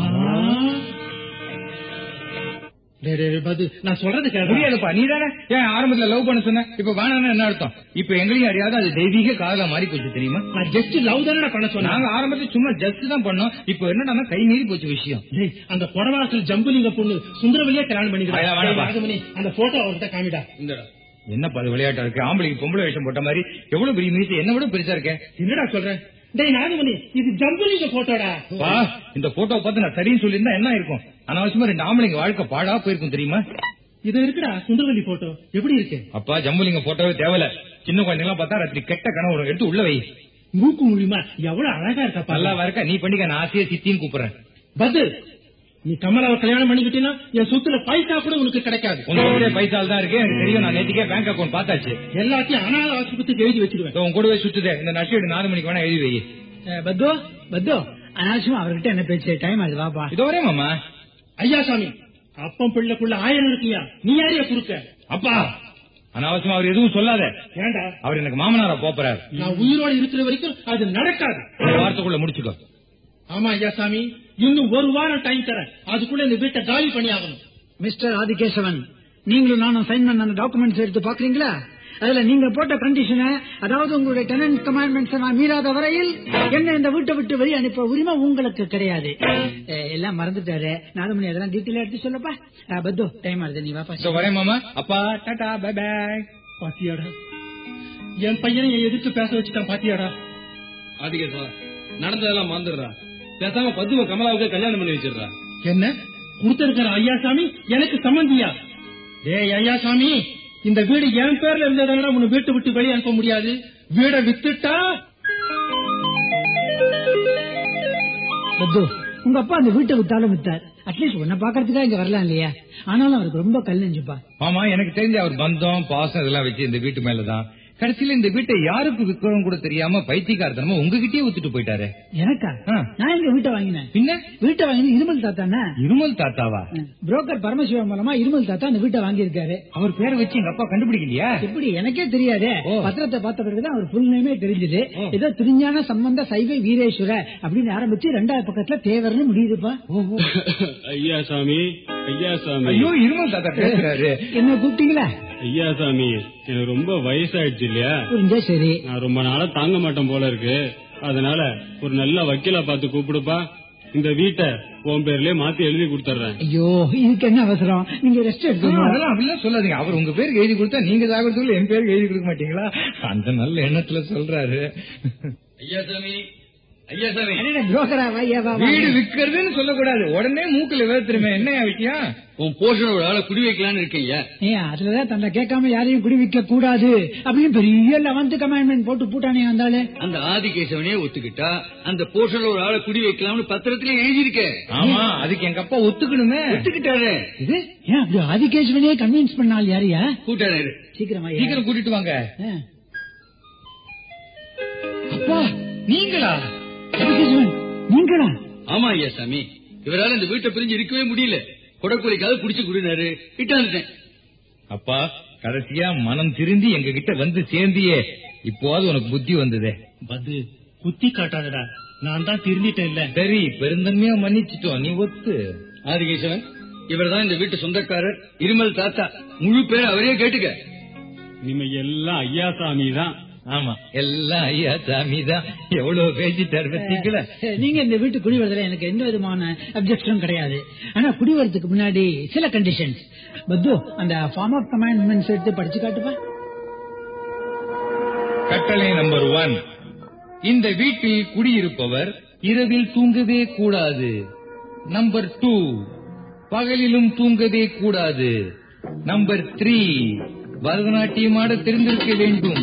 டேய், டேய், டேய், பது, நான் சொல்றது கேளு முடியாதுப்பா நீ தானே ஏன் ஆரம்பத்துல லவ் பண்ண சொன்ன இப்ப வேணாம்னு என்ன அர்த்தம் இப்ப எங்களையும் அறியாத அது தெய்வீக காதலா மாறி போச்சு தெரியுமா நான் ஜஸ்ட் லவ் தானே பண்ண சொன்னேன் நாங்க ஆரம்பத்துல சும்மா ஜஸ்ட் தான் பண்ணோம் இப்ப என்னடா கை மீறி போச்சு விஷயம் டேய், அந்த புடவாசல் ஜம்புலிங்க பொண்ணு சுந்தரவலியா கல்யாணம் ஐயா, வேணாம், வா. பண்ணிக்கிறேன் அந்த போட்டோ அவர்கிட்ட காமிடா இந்தடா என்னப்பா அது விளையாட்டா இருக்கு ஆம்பளைக்கு பொம்பளை வேஷம் போட்ட மாதிரி எவ்வளவு பெரிய மீசை என்ன விட பெருசா இருக்கேன் என்னடா சொல்றேன் டேய் நாகமணி இது ஜம்புலிங்க போட்டோடா வா இந்த போட்டோ பார்த்து நான் சரின்னு சொல்லியிருந்தா என்ன இருக்கும் அனாவசியமா ரெண்டு ஆம்பளைங்க வாழ்க்கை பாடா போயிருக்கும் தெரியுமா இது இருக்குடா சுந்தரவல்லி போட்டோ எப்படி இருக்கு அப்பா ஜம்புலிங்க போட்டோவே தேவையில்ல சின்ன குழந்தைங்க பார்த்தா ராத்திரி கெட்ட கனவு வரும். எடுத்து உள்ள வை மூக்கு மூலியமா எவ்வளவு அழகா இருக்கா நல்லா இருக்க நீ பண்ணிக்க நான் ஆசையா சித்தின்னு கூப்பிடுறேன் பத்து நீ கமலாவை கல்யாணம் பண்ணிக்கிட்டீங்கன்னா என் சொத்துல பைசா கூட உனக்கு கிடைக்காது உன் கூட பைசால் தான் இருக்கு எனக்கு தெரியும் நான் நேற்றுக்கே பேங்க் அக்கௌண்ட் பார்த்தாச்சு எல்லாத்தையும் அனாத ஆஸ்பத்திரிக்கு எழுதி வச்சிருவேன் இதோ உன் கூடவே சுத்துதே இந்த நஷ்டம் நாலு மணிக்கு வேணா எழுதி வை அஹ், பத்து பத்து அனாவசியமா அவர்கிட்ட என்ன பேச்சு டைம் அது வாப்பா இதோ வரேன் மாமா ஐயா சாமி அப்பம் பிள்ளைக்குள்ள ஆயிரம் இருக்கியா நீ யாரையா குறுக்க அப்பா அனாவசியமா அவர் எதுவும் சொல்லாத ஏண்டா அவர் எனக்கு மாமனாரா போறாரு நான் உயிரோட இருக்கிற வரைக்கும் அது நடக்காது ஒரு வாரத்துக்குள்ள முடிச்சுக்கோ ஆமா ஐயா சாமி இன்னும் ஒரு வாரம் டைம் தரேன் அதுக்குள்ள இந்த வீட்டை காலி பண்ணி ஆகணும் மிஸ்டர் ஆதிகேசவன் நீங்களும் நானும் சைன் பண்ண அந்த டாக்குமெண்ட்ஸ் எடுத்து பாக்குறீங்களா அதுல நீங்க போட்ட கண்டிஷனை அதாவது உங்களுடைய டெனன்ட் கமாண்ட்மெண்ட்ஸ் நான் மீறாத வரையில் என்ன இந்த வீட்டை விட்டு வெளியே அனுப்ப உரிமை உங்களுக்கு கிடையாது அஹ், எல்லாம் மறந்துட்டாரு நாலுமணி அதெல்லாம் டீட்டெயில் எடுத்து சொல்லப்பா அஹ், பத்து டைம் ஆகுது நீ வாப்பா இதோ வரேன் மாமா அப்பா டாடா பை பாய் பாத்தியாடா என் பையனை என் எதிர்த்து பேச வச்சுட்டான் பாத்தியாடா ஆதிகேசா நடந்ததெல்லாம் மறந்துடுறா பேசாம பத்துவ கமலாவுக்கு கல்யாணம் பண்ணி வச்சிடுறா என்ன கொடுத்திருக்கிற ஐயா சாமி எனக்கு சம்மந்தியா டேய் ஐயா சாமி இந்த வீடு என் பேர்ல இருந்ததால உன்னை வீட்டு விட்டு வெளியே அனுப்ப முடியாது வீடை வித்துட்டா பத்து உங்க அப்பா அந்த வீட்டை வித்தாலும் வித்தார் அட்லீஸ்ட் உன்னை பாக்குறதுக்கா இங்க வரலாம் இல்லையா ஆனாலும் அவருக்கு ரொம்ப கல் நெஞ்சுப்பா மாமா எனக்கு தெரிஞ்ச அவர் பந்தம் பாசம் இதெல்லாம் வச்சு இந்த வீட்டு மேலதான் கடைசியில இந்த வீட்டை யாருக்கு விக்கிறோம் கூட தெரியாம பைத்தியக்காரத்தனமா உங்ககிட்டயே வித்துட்டு போயிட்டாரு எனக்கா ஆ. நான் எங்க வீட்டை வாங்கினேன் பின்ன வீட்டை வாங்கினது இருமல் தாத்தானே இருமல் தாத்தாவா புரோக்கர் பரமசிவம் மூலமா இருமல் தாத்தா அந்த வீட்டை வாங்கியிருக்காரு அவர் பேரை வச்சு எங்க அப்பா கண்டுபிடிக்கலையா எப்படி எனக்கே தெரியாதே ஓ. பத்திரத்தை பார்த்த பிறகுதான் அவர் ஃபுல் நேமே தெரிஞ்சது ஏதோ திருஞான சம்பந்த சைவை வீரேஸ்வர அப்படின்னு ஆரம்பிச்சு ரெண்டாவது பக்கத்துல தேவர்னு முடியுதுப்பா ஐயா சாமி ஐயா சாமி ஐயோ இருமல் தாத்தா பேசுறாரு என்ன கூப்பிட்டீங்களா ஐயா சாமி எனக்கு ரொம்ப வயசாயிடுச்சு இல்லையா புரிஞ்சா சரி நான் ரொம்ப நாளா தாங்க மாட்டேன் போல இருக்கு அதனால ஒரு நல்ல வக்கீலா பார்த்து கூப்பிடுப்பா இந்த வீட்டை உன் பேர்லயே மாத்தி எழுதி கொடுத்துறேன் ஐயோ இதுக்கு என்ன அவசரம் நீங்க ரெஸ்ட் ஆ, எடுத்துக்கோங்க அதெல்லாம் அப்படிலாம் சொல்லாதீங்க அவர் உங்க பேருக்கு எழுதி கொடுத்தா நீங்க சாகிறதுக்குள்ள என் பேருக்கு எழுதி கொடுக்க மாட்டீங்களா அந்த நல்ல எண்ணத்துல சொல்றாரு ஐயா சாமி ஐயா சாமி அடடே, புரோக்கரா வாய்யா வா வா. வீடு விக்கிறதுன்னு சொல்லக்கூடாது உடனே மூக்குல வேத்துருமே என்னையா விஷயம் உன் போர்ஷன் ஒரு ஆளை குடி வைக்கலான்னு இருக்கீங்க ஏன் அதுலதான் தன்னை கேட்காம யாரையும் குடிவிக்க கூடாது அப்படின்னு பெரிய லெவன்த் கமாண்ட்மெண்ட் போட்டு பூட்டானே வந்தாலே அந்த ஆதிகேசவனே ஒத்துக்கிட்டா அந்த போர்ஷன்ல ஒரு ஆளை குடி வைக்கலாம்னு பத்திரத்திலே எழுதியிருக்க ஆமா அதுக்கு எங்க அப்பா ஒத்துக்கணுமே ஒத்துக்கிட்டாரு இது ஏன் அப்படி ஆதிகேஸ்வரனே கன்வின்ஸ் பண்ணால் யாரையா கூட்டாரு சீக்கிரமா சீக்கிரம் கூட்டிட்டு வாங்க ஆ. அப்பா நீங்களா ஆதிகேஸ்வரன் நீங்களா ஆமா ஐயா சாமி இவரால இந்த வீட்டை பிரிஞ்சு இருக்கவே முடியல குடக்குழிக்காக குடிச்சு குடினாரு இட்டாந்துட்டேன் அப்பா கடைசியா மனம் திருந்தி எங்க கிட்ட வந்து சேர்ந்தியே இப்போது உனக்கு புத்தி வந்ததே பது குத்தி காட்டாதடா நான் தான் திருந்திட்டேன் இல்ல சரி பெருந்தன்மையா மன்னிச்சிட்டோம் நீ ஒத்து ஆதிகேசவன் இவர்தான் இந்த வீட்டு சொந்தக்காரர் இருமல் தாத்தா முழு பேர் அவரே கேட்டுக்க இனிமே எல்லாம் ஐயாசாமி தான் ஆமா எல்லாம் ஐயா சாமி தான் எவ்வளவு பேசிட்டாரு பத்தீங்களா நீங்க இந்த வீட்டு குடி வரதுல எனக்கு எந்த விதமான அப்செக்ஷனும் கிடையாது ஆனா குடி வரதுக்கு முன்னாடி சில கண்டிஷன்ஸ் பத்து அந்த ஃபார்ம் ஆஃப் கமாண்ட்மெண்ட்ஸ் எடுத்து படிச்சு காட்டுப்பா கட்டளை நம்பர் ஒன் இந்த வீட்டில் குடியிருப்பவர் இரவில் தூங்கவே கூடாது நம்பர் டூ பகலிலும் தூங்கவே கூடாது நம்பர் த்ரீ பரதநாட்டியமாட தெரிந்திருக்க வேண்டும்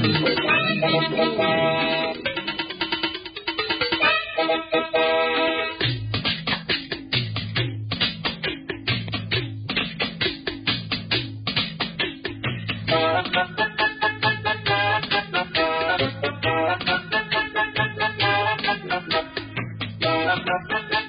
Thank you.